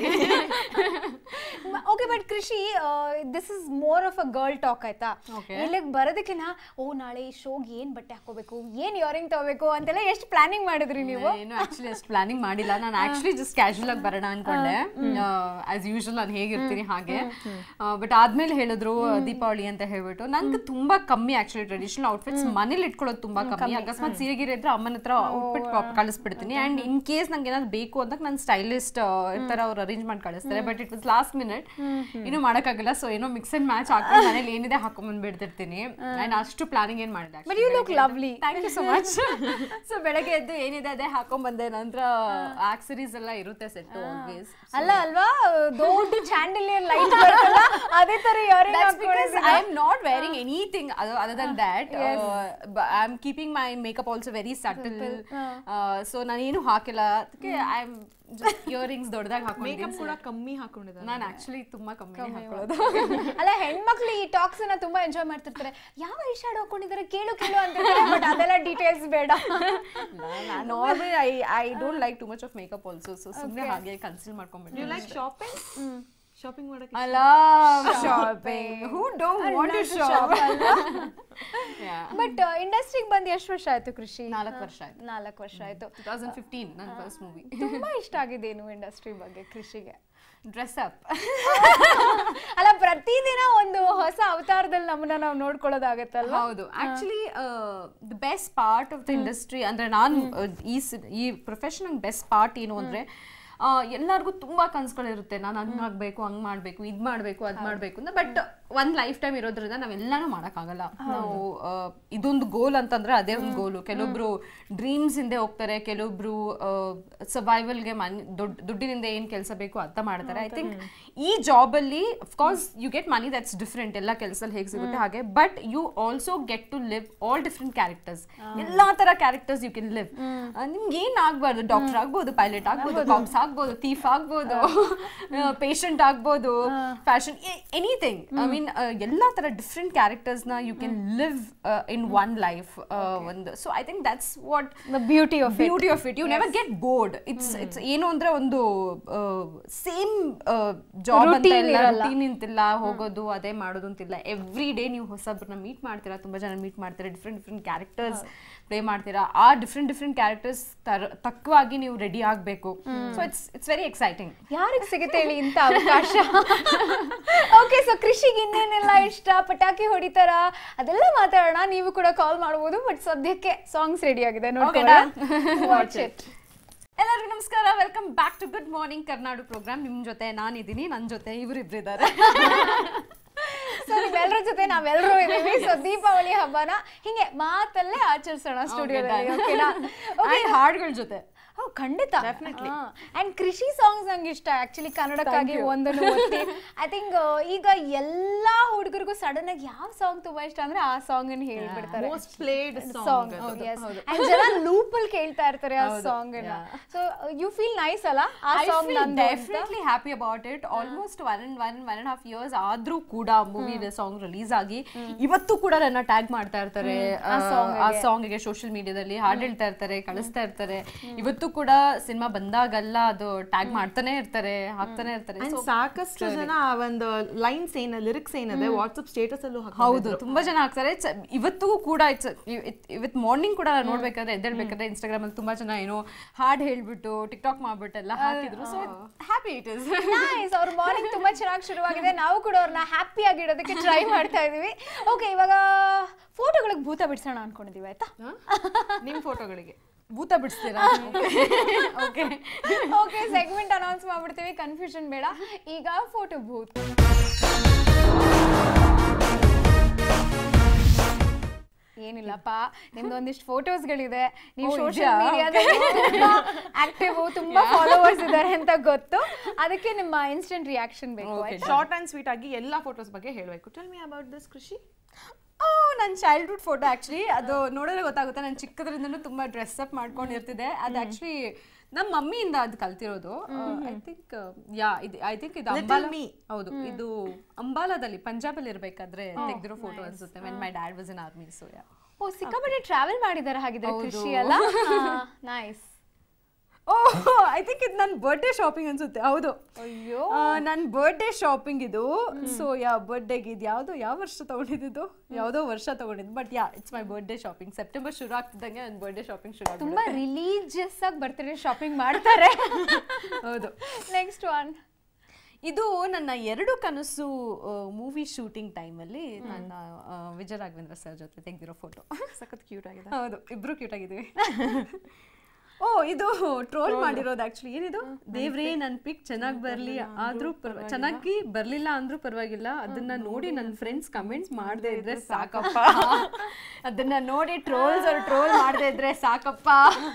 okay but Krishi this is more of a girl talk ಆಯ್ತಾ Okay. ಇಲ್ಲಿಗೆ ಬರೋದಕ್ಕಿಂತ ಓ ನಾಳೆ ಈ ಶೋಗ್ ಏನ್ ಬಟ್ಟೆ ಹಾಕೋಬೇಕು ಏನ್ ಇಯರಿಂಗ್ ತಗೋಬೇಕು ಅಂತೆಲ್ಲ ಎಷ್ಟು ಪ್ಲಾನಿಂಗ್ ಮಾಡಿದ್ರಿ ನೀವು ಏನು ಆಕ್ಚುಲಿ ಅಷ್ಟು ಪ್ಲಾನಿಂಗ್ ಮಾಡಿಲ್ಲ ನಾನು ಆಕ್ಚುಲಿ ಜಸ್ಟ್ ಕ್ಯಾಶುವಲ್ ಆಗಿ ಬರೋಣ ಅನ್ಕೊಂಡೆ ಆಸ್ ಯೂಶುವಲ್ ನಾನು ಹೇಗಿರ್ತೀನಿ ಹಾಗೆ ಬಟ್ ಆದ್ಮೇಲೆ ಹೇಳಿದ್ರು ದೀಪಾವಳಿ ಅಂತ ಹೇಳ್ಬಿಟ್ಟು ನನ್ಗೆ ತುಂಬಾ ಕಮ್ಮಿ ಆಕ್ಚುಲಿ ಟ್ರೆಡಿಷನಲ್ ಔಟ್ಫಿಟ್ಸ್ ಮನೇಲಿ ಇಟ್ಕೊಳ್ಳೋದು ತುಂಬಾ ಕಮ್ಮಿ ಅಕಸ್ಮಾತ್ ಸೀರೆ ಗೀರೆ ಇದ್ರೆ ಅಮ್ಮನ ಹತ್ರ ಔಟ್ಫಿಟ್ ಕಳಿಸ್ಬಿಡ್ತೀನಿ ಅಂಡ್ ಇನ್ ಕೇಸ್ ನಂಗೆ ಏನಾದ್ರು ಬೇಕು ಅಂತ ನನ್ನ ಸ್ಟೈಲಿಸ್ಟ್ ಇರ್ತಾರೆ ಅವ್ರು ಅರೇಂಜ್ ಮಾಡಿ ಕಳಿಸ್ತಾರೆ but it was last minute ಏನು ಮಾಡೋಕ್ಕಾಗಲ್ಲ ಸೊ ಏನೋ ಮಿಕ್ಸ್ ಅಂಡ್ ಮ್ಯಾಚ್ ಹಾಕೊಂಡು ಮನೇಲಿ ಏನಿದೆ ಹಾಕೊಂಡ್ ಬಿಡ್ತಿರ್ತೀನಿ ಅಂಡ್ ಅಷ್ಟು ಪ್ಲಾನಿಂಗ್ ಏನ್ ಮಾಡಿದೆ but you look lovely thank you so much so ಬೆಳಗ್ಗೆ ಎದ್ದು ಏನಿದೆ ಅದೇ ಹಾಕೊಂಡ್ ಬಂದೆ ನಂತರ ಆಕ್ಸರೀಸ್ ಎಲ್ಲ ಇರುತ್ತೆ ಸೆಟ್ ಆಲ್ವೇಸ್ ಅಲ್ಲ ಅಲ್ವಾ ದೊಡ್ಡ ಚಾಂಡಿಲಿಯರ್ ಲೈಟ್ ಬರ್ತಲ್ಲ ಅದೇ ತರ earring That's because I am not wearing anything other, other than that. Uh, but I'm keeping my makeup also very subtle. Uh, so ನಾನೇನು ಹಾಕಿಲ್ಲ ಅದಕ್ಕೆ ಐ ಆಮ್ ಇಯರಿಂಗ್ಸ್ ದೊಡ್ಡದಾಗಿ ಮೇಕಪ್ ಹಾಕೊಂಡಿದ್ದೀನಿ ಕೂಡ ಕಮ್ಮಿ ಹಾಕೊಂಡಿದ್ದಾರೆ ನಾನು ಆಕ್ಚುಲಿ ತುಂಬಾ ಕಮ್ಮಿ ಹಾಕೊಳ್ಳೋದು ಅಲ್ಲ ಹೆಣ್ಮಕ್ಳು ಈ ಟಾಕ್ಸ್ ನ ತುಂಬಾ ಎಂಜಾಯ್ ಮಾಡ್ತಿರ್ತಾರೆ ಯಾವ ಐ ಶಾಡ್ ಹಾಕೊಂಡಿದ್ದಾರೆ ಕೇಳು ಕೇಳು ಅಂತಿರ್ತಾರೆ ಬಟ್ ಅದೆಲ್ಲ ಡೀಟೇಲ್ಸ್ ಬೇಡ normal I I don't like to much of makeup also so ಸುಮ್ಮನೆ ಹಾಗೆ ಕನ್ಸಿಲ್ ಯು ಮಾಡ್ಕೊಂಡ್ಬಿಟ್ಟು ಲೈಕ್ ಶಾಪಿಂಗ್ ಶಾಪಿಂಗ್ ಮಾಡಕ್ಕೆ I love shopping. Who don't want to shop? yeah. But ಇಂಡಸ್ಟ್ರಿಗೆ ಬಂದು ಎಷ್ಟು ವರ್ಷ ಆಯ್ತು ಕೃಷಿ ನಾಲ್ಕು ವರ್ಷ ಆಯ್ತು ನಾಲ್ಕು ವರ್ಷ ಆಯ್ತು ಟೂ ತೌಸಂಡ್ ಫಿಫ್ಟೀನ್ ನನ್ನ ಫಸ್ಟ್ ಮೂವಿ ತುಂಬಾ ಇಷ್ಟ ಆಗಿದ್ದೇನು ಇಂಡಸ್ಟ್ರಿ ಬಗ್ಗೆ ಕೃಷಿಗೆ ಡ್ರೆಸ್ ಅಪ್ ಅಲ್ಲ ಪ್ರತಿದಿನ ಒಂದು ಹೊಸ ಅವತಾರದಲ್ಲಿ ನಮ್ಮನ್ನ ನಾವು ನೋಡ್ಕೊಳ್ಳೋದಾಗತ್ತಲ್ವಾ ಹೌದು actually the best part of the industry ಅಂದ್ರೆ ನಾನು ಈ ಸಿ- ಈ ಪ್ರೊಫೆಷನ್ ಬೆಸ್ಟ್ ಪಾರ್ಟ್ ಏನು ಅಂದ್ರೆ ಆ, ಎಲ್ಲರಿಗೂ ತುಂಬಾ ಕನ್ಸುಗಳಿರುತ್ತೆ ನಾನು ಹಂಗ್ ಆಗ್ಬೇಕು ಹಂಗ್ ಮಾಡ್ಬೇಕು ಇದ್ ಮಾಡ್ಬೇಕು ಅದ್ ಮಾಡ್ಬೇಕು ಅಂತ ಬಟ್ ಒಂದ್ ಲೈಫ್ ಟೈಮ್ ಇರೋದ್ರಿಂದ ನಾವೆಲ್ಲಾನು ಮಾಡಕ್ಕಾಗಲ್ಲ ನಾವು ಆ, ಇದೊಂದು ಗೋಲ್ ಅಂತಂದ್ರೆ ಅದೇ ಒಂದು ಗೋಲು ಕೆಲವೊಬ್ರು ಡ್ರೀಮ್ಸ್ ಹಿಂದೆ ಹೋಗ್ತಾರೆ ಕೆಲವೊಬ್ರು ಸರ್ವೈವಲ್ಗೆ ಮನ್ ದೊಡ್ಡ ದುಡ್ಡಿನಿಂದ ಏನ್ ಕೆಲಸ ಬೇಕು ಅಂತ ಮಾಡ್ತಾರೆ ಐ ಥಿಂಕ್ ಈ ಜಾಬ್ ಅಲ್ಲಿ of course you get money that's different ಎಲ್ಲ ಕೆಲಸದಲ್ಲಿ ಹೇಗೆ ಸಿಗುತ್ತೆ ಹಾಗೆ but you also get to live all different characters ಎಲ್ಲಾ ತರ ಕ್ಯಾರೆಕ್ಟರ್ಸ್ ಯು ಕ್ಯಾನ್ ಲಿವ್ ನಿಮ್ಗೆ ಏನ್ ಆಗ್ಬಾರ್ದು ಡಾಕ್ಟರ್ ಆಗ್ಬೋದು ಪೈಲಟ್ ಆಗ್ಬೋದು ಕಾಪ್ಸ್ ಆಗ್ಬೋದು ಥೀಫ್ ಆಗ್ಬೋದು ಪೇಷಂಟ್ ಆಗ್ಬೋದು ಫ್ಯಾಷನ್ ಎನಿಥಿಂಗ್ ಐ ಮೀನ್ ಎಲ್ಲಾ ತರ ಡಿಫ್ರೆಂಟ್ ಕ್ಯಾರೆಕ್ಟರ್ಸ್ ನ you can live in one life ಒಂದು so I think that's what the beauty of beauty of it you never get bored it's it's ಏನು ಅಂದ್ರೆ ಒಂದು same job ಅಂತ Routine ಇಲ್ಲ ಇರಲ್ಲ. routine ಅಂತಿಲ್ಲ ಹೋಗೋದು ಅದೇ ಮಾಡೋದು ಅಂತಿಲ್ಲ ಎವ್ರಿ ಡೇ ನೀವು ಹೊಸಬ್ರನ್ನ ಮೀಟ್ ಮಾಡ್ತೀರಾ ತುಂಬಾ ಜನ ಮೀಟ್ ಮಾಡ್ತೀರಾ ಡಿಫ್ರೆಂಟ್ ಡಿಫ್ರೆಂಟ್ ಕ್ಯಾರೆಕ್ಟರ್ಸ್ ಪ್ಲೇ ಮಾಡ್ತೀರಾ ಆ ಡಿಫ್ರೆಂಟ್ ಡಿಫ್ರೆಂಟ್ ಕ್ಯಾರೆಕ್ಟರ್ಸ್ ತಕ್ಕವಾಗಿ ನೀವು ರೆಡಿ ಆಗಬೇಕು so it's it's very exciting ಯಾರಿಗೆ ಸಿಗುತ್ತೆ ಹೇಳಿ ಇಂಥ ಅವಕಾಶ ಓಕೆ ಸೊ ಕೃಷಿಗೆ ಇನ್ನೇನೆಲ್ಲ ಇಷ್ಟ ಪಟಾಕಿ ಹೊಡಿತಾರ ಅದೆಲ್ಲ ಮಾತಾಡೋಣ ನೀವು ಕೂಡ ಕಾಲ್ ಮಾಡ್ಬೋದು ಬಟ್ ಸದ್ಯಕ್ಕೆ ಸಾಂಗ್ಸ್ ರೆಡಿ ಆಗಿದೆ ನೋಡ್ಕೊಳ್ಳೋಣ ವಾಚ್ ಇಟ್ ಎಲ್ಲರಿಗೂ ನಮಸ್ಕಾರ welcome back to good morning Karnadu program ನಿಮ್ ಜೊತೆ ನಾನಿದ್ದೀನಿ ನನ್ನ ಜೊತೆ ಇವರಿಬ್ರು ಇದ್ದಾರೆ ಸೊ ನಿಮ್ಮೆಲ್ಲರ ಜೊತೆ ನಾವೆಲ್ಲರೂ ಇದೀವಿ ಸೊ ದೀಪಾವಳಿ ಹಬ್ಬನ ಹಿಂಗೆ ಮಾತಲ್ಲೇ ಆಚರಿಸೋಣ ಸ್ಟುಡಿಯೋದಲ್ಲಿ ಓಕೆನಾ ಓಕೆ ಹಾಡುಗಳ ಜೊತೆ ಹೌ ಖಂಡಿತ ಅಂಡ್ ಕೃಷಿ ಸಾಂಗ್ಸ್ ನಂಗೆ ಇಷ್ಟ ಆಕ್ಚುಲಿ ಕನ್ನಡಕ್ಕಾಗಿ ಒಂದನ್ನು ಒತ್ತಿ ಐ ಥಿಂಕ್ ಈಗ ಎಲ್ಲಾ ಹುಡುಗರಿಗೂ ಸಡನ್ ಆಗಿ ಯಾವ ಸಾಂಗ್ ತುಂಬಾ ಇಷ್ಟ ಅಂದ್ರೆ ಆ ಸಾಂಗ್ ಅನ್ನು ಹೇಳ್ಬಿಡ್ತಾರೆ most played song song and ಜನ ಲೂಪ್ ಅಲ್ಲಿ ಕೇಳ್ತಾ ಇರ್ತಾರೆ ಆ ಸಾಂಗ್ ಅನ್ನ ಸೊ ಯು ಫೀಲ್ ನೈಸ್ ಅಲ್ಲ ಆ I ಸಾಂಗ್ feel ನಂದು definitely happy about it. Almost one and one one and a half years ಆದ್ರೂ ಕೂಡ ಮೂವಿ ಸಾಂಗ್ ರಿಲೀಸ್ ಆಗಿ ಇವತ್ತು ಕೂಡ ನನ್ನ ಟ್ಯಾಗ್ ಮಾಡ್ತಾ ಇರ್ತಾರೆ ಆ, ಆ ಸಾಂಗ್ ಗೆ ಸೋಷಿಯಲ್ ಮೀಡಿಯಾದಲ್ಲಿ ಹಾಡು ಹೇಳ್ತಾ ಇರ್ತಾರೆ ಕಳಿಸ್ತಾ ಇರ್ತಾರೆ ಇವತ್ತು ಕೂಡ ಸಿನಿಮಾ ಬಂದಾಗೆಲ್ಲ ಅದು ಟ್ಯಾಗ್ ಮಾಡ್ತಾನೆ ಇರ್ತಾರೆ ಹಾಕ್ತಾನೆ ಇರ್ತಾರೆ ಅಂಡ್ So, ಸಾಕಷ್ಟು ಜನ ಆ ಒಂದು ಲೈನ್ಸ್ ಏನ ಲಿರಿಕ್ಸ್ ಏನಿದೆ ವಾಟ್ಸ್ಆಪ್ ಸ್ಟೇಟಸ್ ಅಲ್ಲೂ ಹೌದು ಹಾಕೌದು ತುಂಬಾ ಜನ ಹಾಕ್ತಾರೆ It's- ಇವತ್ತಿಗೂ ಕೂಡ ಇಟ್ಸ್ ಇವತ್ತು ಮಾರ್ನಿಂಗ್ ಕೂಡ ನಾನು ನೋಡ್ಬೇಕಾದ್ರೆ ಎದ್ದೇಳ್ಬೇಕಾದ್ರೆ ಇನ್ಸ್ಟಾಗ್ರಾಮ್ ಅಲ್ಲಿ ತುಂಬಾ ಜನ ಏನೋ ಹಾಡ್ ಹೇಳ್ಬಿಟ್ಟು ಟಿಕ್ ಟಾಕ್ ಮಾಡ್ಬಿಟ್ಟೆಲ್ಲ ಹಾಕಿದ್ರು so happy it is nice ಅವ್ರ ಮಾರ್ನಿಂಗ್ ತುಂಬಾ ಚೆನ್ನಾಗಿ ಶುರುವಾಗಿದೆ ನಾವು ಕೂಡ ಅವ್ರನ್ನ ಹ್ಯಾಪಿ ಆಗಿಡೋದಕ್ಕೆ ಟ್ರೈ ಮಾಡ್ತಾ ಇದೀವಿ ಓಕೆ ಇವಾಗ ಫೋಟೋಗಳಿಗೆ ಭೂತ ಬಿಡ್ಸೋಣ ಅನ್ಕೊಂಡಿದೀವಿ ಆಯ್ತಾ ನಿಮ್ ಫೋಟೋಗಳಿಗೆ ಭೂತ ಬಿಡಿಸ್ತೀರಾ ಓಕೆ ಓಕೆ ಸೆಗ್ಮೆಂಟ್ ಅನೌನ್ಸ್ ಮಾಡ್ಬಿಡ್ತೀವಿ ಕನ್ಫ್ಯೂಷನ್ ಬೇಡ ಈಗ ಫೋಟೋ ಭೂತ್ ಏನಿಲ್ಲಪ್ಪ ನಿಮ್ದು ಒಂದಿಷ್ಟು ಫೋಟೋಸ್ಗಳಿದೆ ನೀವು ಓ, ಸೋಷಿಯಲ್ ಇದ್ಯಾ? ಮೀಡಿಯಾದಲ್ಲಿ ತುಂಬಾ ಆಕ್ಟಿವ್ ತುಂಬಾ ಫಾಲೋವರ್ಸ್ ಇದ್ದಾರೆ ಅಂತ ಗೊತ್ತು ಅದಕ್ಕೆ ನಿಮ್ಮ ಇನ್ಸ್ಟೆಂಟ್ ರಿಯಾಕ್ಷನ್ ಬೇಕು Okay. ಆಯ್ತಾ? ಶಾರ್ಟ್ ಅಂಡ್ ಸ್ವೀಟ್ ಆಗಿ ಎಲ್ಲಾ ಫೋಟೋಸ್ ಬಗ್ಗೆ ಹೇಳಬೇಕು ಟೆಲ್ ಮಿ ಅಬೌಟ್ ದಿಸ್ ಕೃಷಿ ಓ ನನ್ನ ಚೈಲ್ಡ್ಹುಡ್ ಫೋಟೋ ಆ್ಯಕ್ಚುಲಿ ಅದು ನೋಡಿದ್ರೆ ಗೊತ್ತಾಗುತ್ತೆ ನಾನು ಚಿಕ್ಕದ್ರಿಂದನೂ ತುಂಬ ಡ್ರೆಸ್ ಅಪ್ ಮಾಡ್ಕೊಂಡಿರ್ತಿದ್ದೆ ಅದು ಆ್ಯಕ್ಚುಲಿ ನಮ್ಮ ಮಮ್ಮಿಯಿಂದ ಅದು ಕಲ್ತಿರೋದು ಐ ಥಿಂಕ್ ಯಾ ಇದು ಐ ಥಿಂಕ್ ಇದು Little ಅಂಬಾಲ me. ಹೌದು ಇದು ಅಂಬಾಲಾದಲ್ಲಿ ಪಂಜಾಬಲ್ಲಿ ಇರಬೇಕಾದ್ರೆ ತೆಗೆದಿರೋ ಫೋಟೋ ಅನ್ಸುತ್ತೆ when my dad was in army so yeah oh ಸಿಕ್ಕಾಪಟ್ಟೆ ಟ್ರಾವೆಲ್ ಮಾಡಿದ್ದಾರೆ ಹಾಗಿದ್ರೆ ಹೌದು. ಕೃಷಿ ಅಲ್ಲ ನೈಸ್ ಓ ಐ ಥಿಂಕ್ ಇದು ನನ್ನ ಬರ್ಡೇ ಶಾಪಿಂಗ್ ಅನ್ಸುತ್ತೆ ಹೌದು ಅಯ್ಯೋ ನನ್ನ ಬರ್ಡೇ ಶಾಪಿಂಗ್ ಇದು ಸೊ ಯಾ ಬರ್ಡೇಗೆ ಇದು ಯಾವುದು ಯಾವ ವರ್ಷ ತಗೊಂಡಿದ್ದು ಯಾವುದೋ ವರ್ಷ ತಗೊಂಡಿದ್ದು but yeah it's my birthday shopping September ಶುರು ಆಗ್ತಿದ್ದಂಗೆ ನನ್ನ ಬರ್ಡೇ ಶಾಪಿಂಗ್ ಶುರು ಆಗ್ಬಿಡುತ್ತೆ. ತುಂಬಾ ರಿಲೀಜಿಯಸ್ ಆಗಿ ಬರ್ತ್ಡೇ ಶಾಪಿಂಗ್ ಮಾಡ್ತಾರೆ ಹೌದು ನೆಕ್ಸ್ಟ್ ಒನ್ ಇದು ನನ್ನ ಎರಡು ಕನಸು ಮೂವಿ ಶೂಟಿಂಗ್ ಟೈಮಲ್ಲಿ ನನ್ನ ಆ, ವಿಜಯ ರಾಘವೇಂದ್ರ ಸರ್ ಜೊತೆ ತೆಗೆದಿರೋ ಫೋಟೋ ಸಖತ್ ಕ್ಯೂಟ್ ಆಗಿದೆ ಹೌದು ಇಬ್ರು ಕ್ಯೂಟ್ ಆಗಿದ್ದೀವಿ ಓ ಇದು ಟ್ರೋಲ್ ಮಾಡಿರೋದು ಆಕ್ಚುಲಿ ಏನಿದು ದೇವ್ರೇ ನನ್ ಪಿಕ್ ಚೆನ್ನಾಗಿ ಬರ್ಲಿ ಆದ್ರೂ ಪರ್ವ- ಚೆನ್ನಾಗಿ ಬರ್ಲಿಲ್ಲ ಅಂದ್ರೂ ಪರವಾಗಿಲ್ಲ ಅದನ್ನ ನೋಡಿ ನನ್ನ ಫ್ರೆಂಡ್ಸ್ ಕಮೆಂಟ್ಸ್ ಮಾಡದೇ ಇದ್ರೆ ಸಾಕಪ್ಪ ಅದನ್ನ ನೋಡಿ ಟ್ರೋಲ್ಸ್ ಅವ್ರು ಟ್ರೋಲ್ ಮಾಡದೇ ಇದ್ರೆ ಸಾಕಪ್ಪ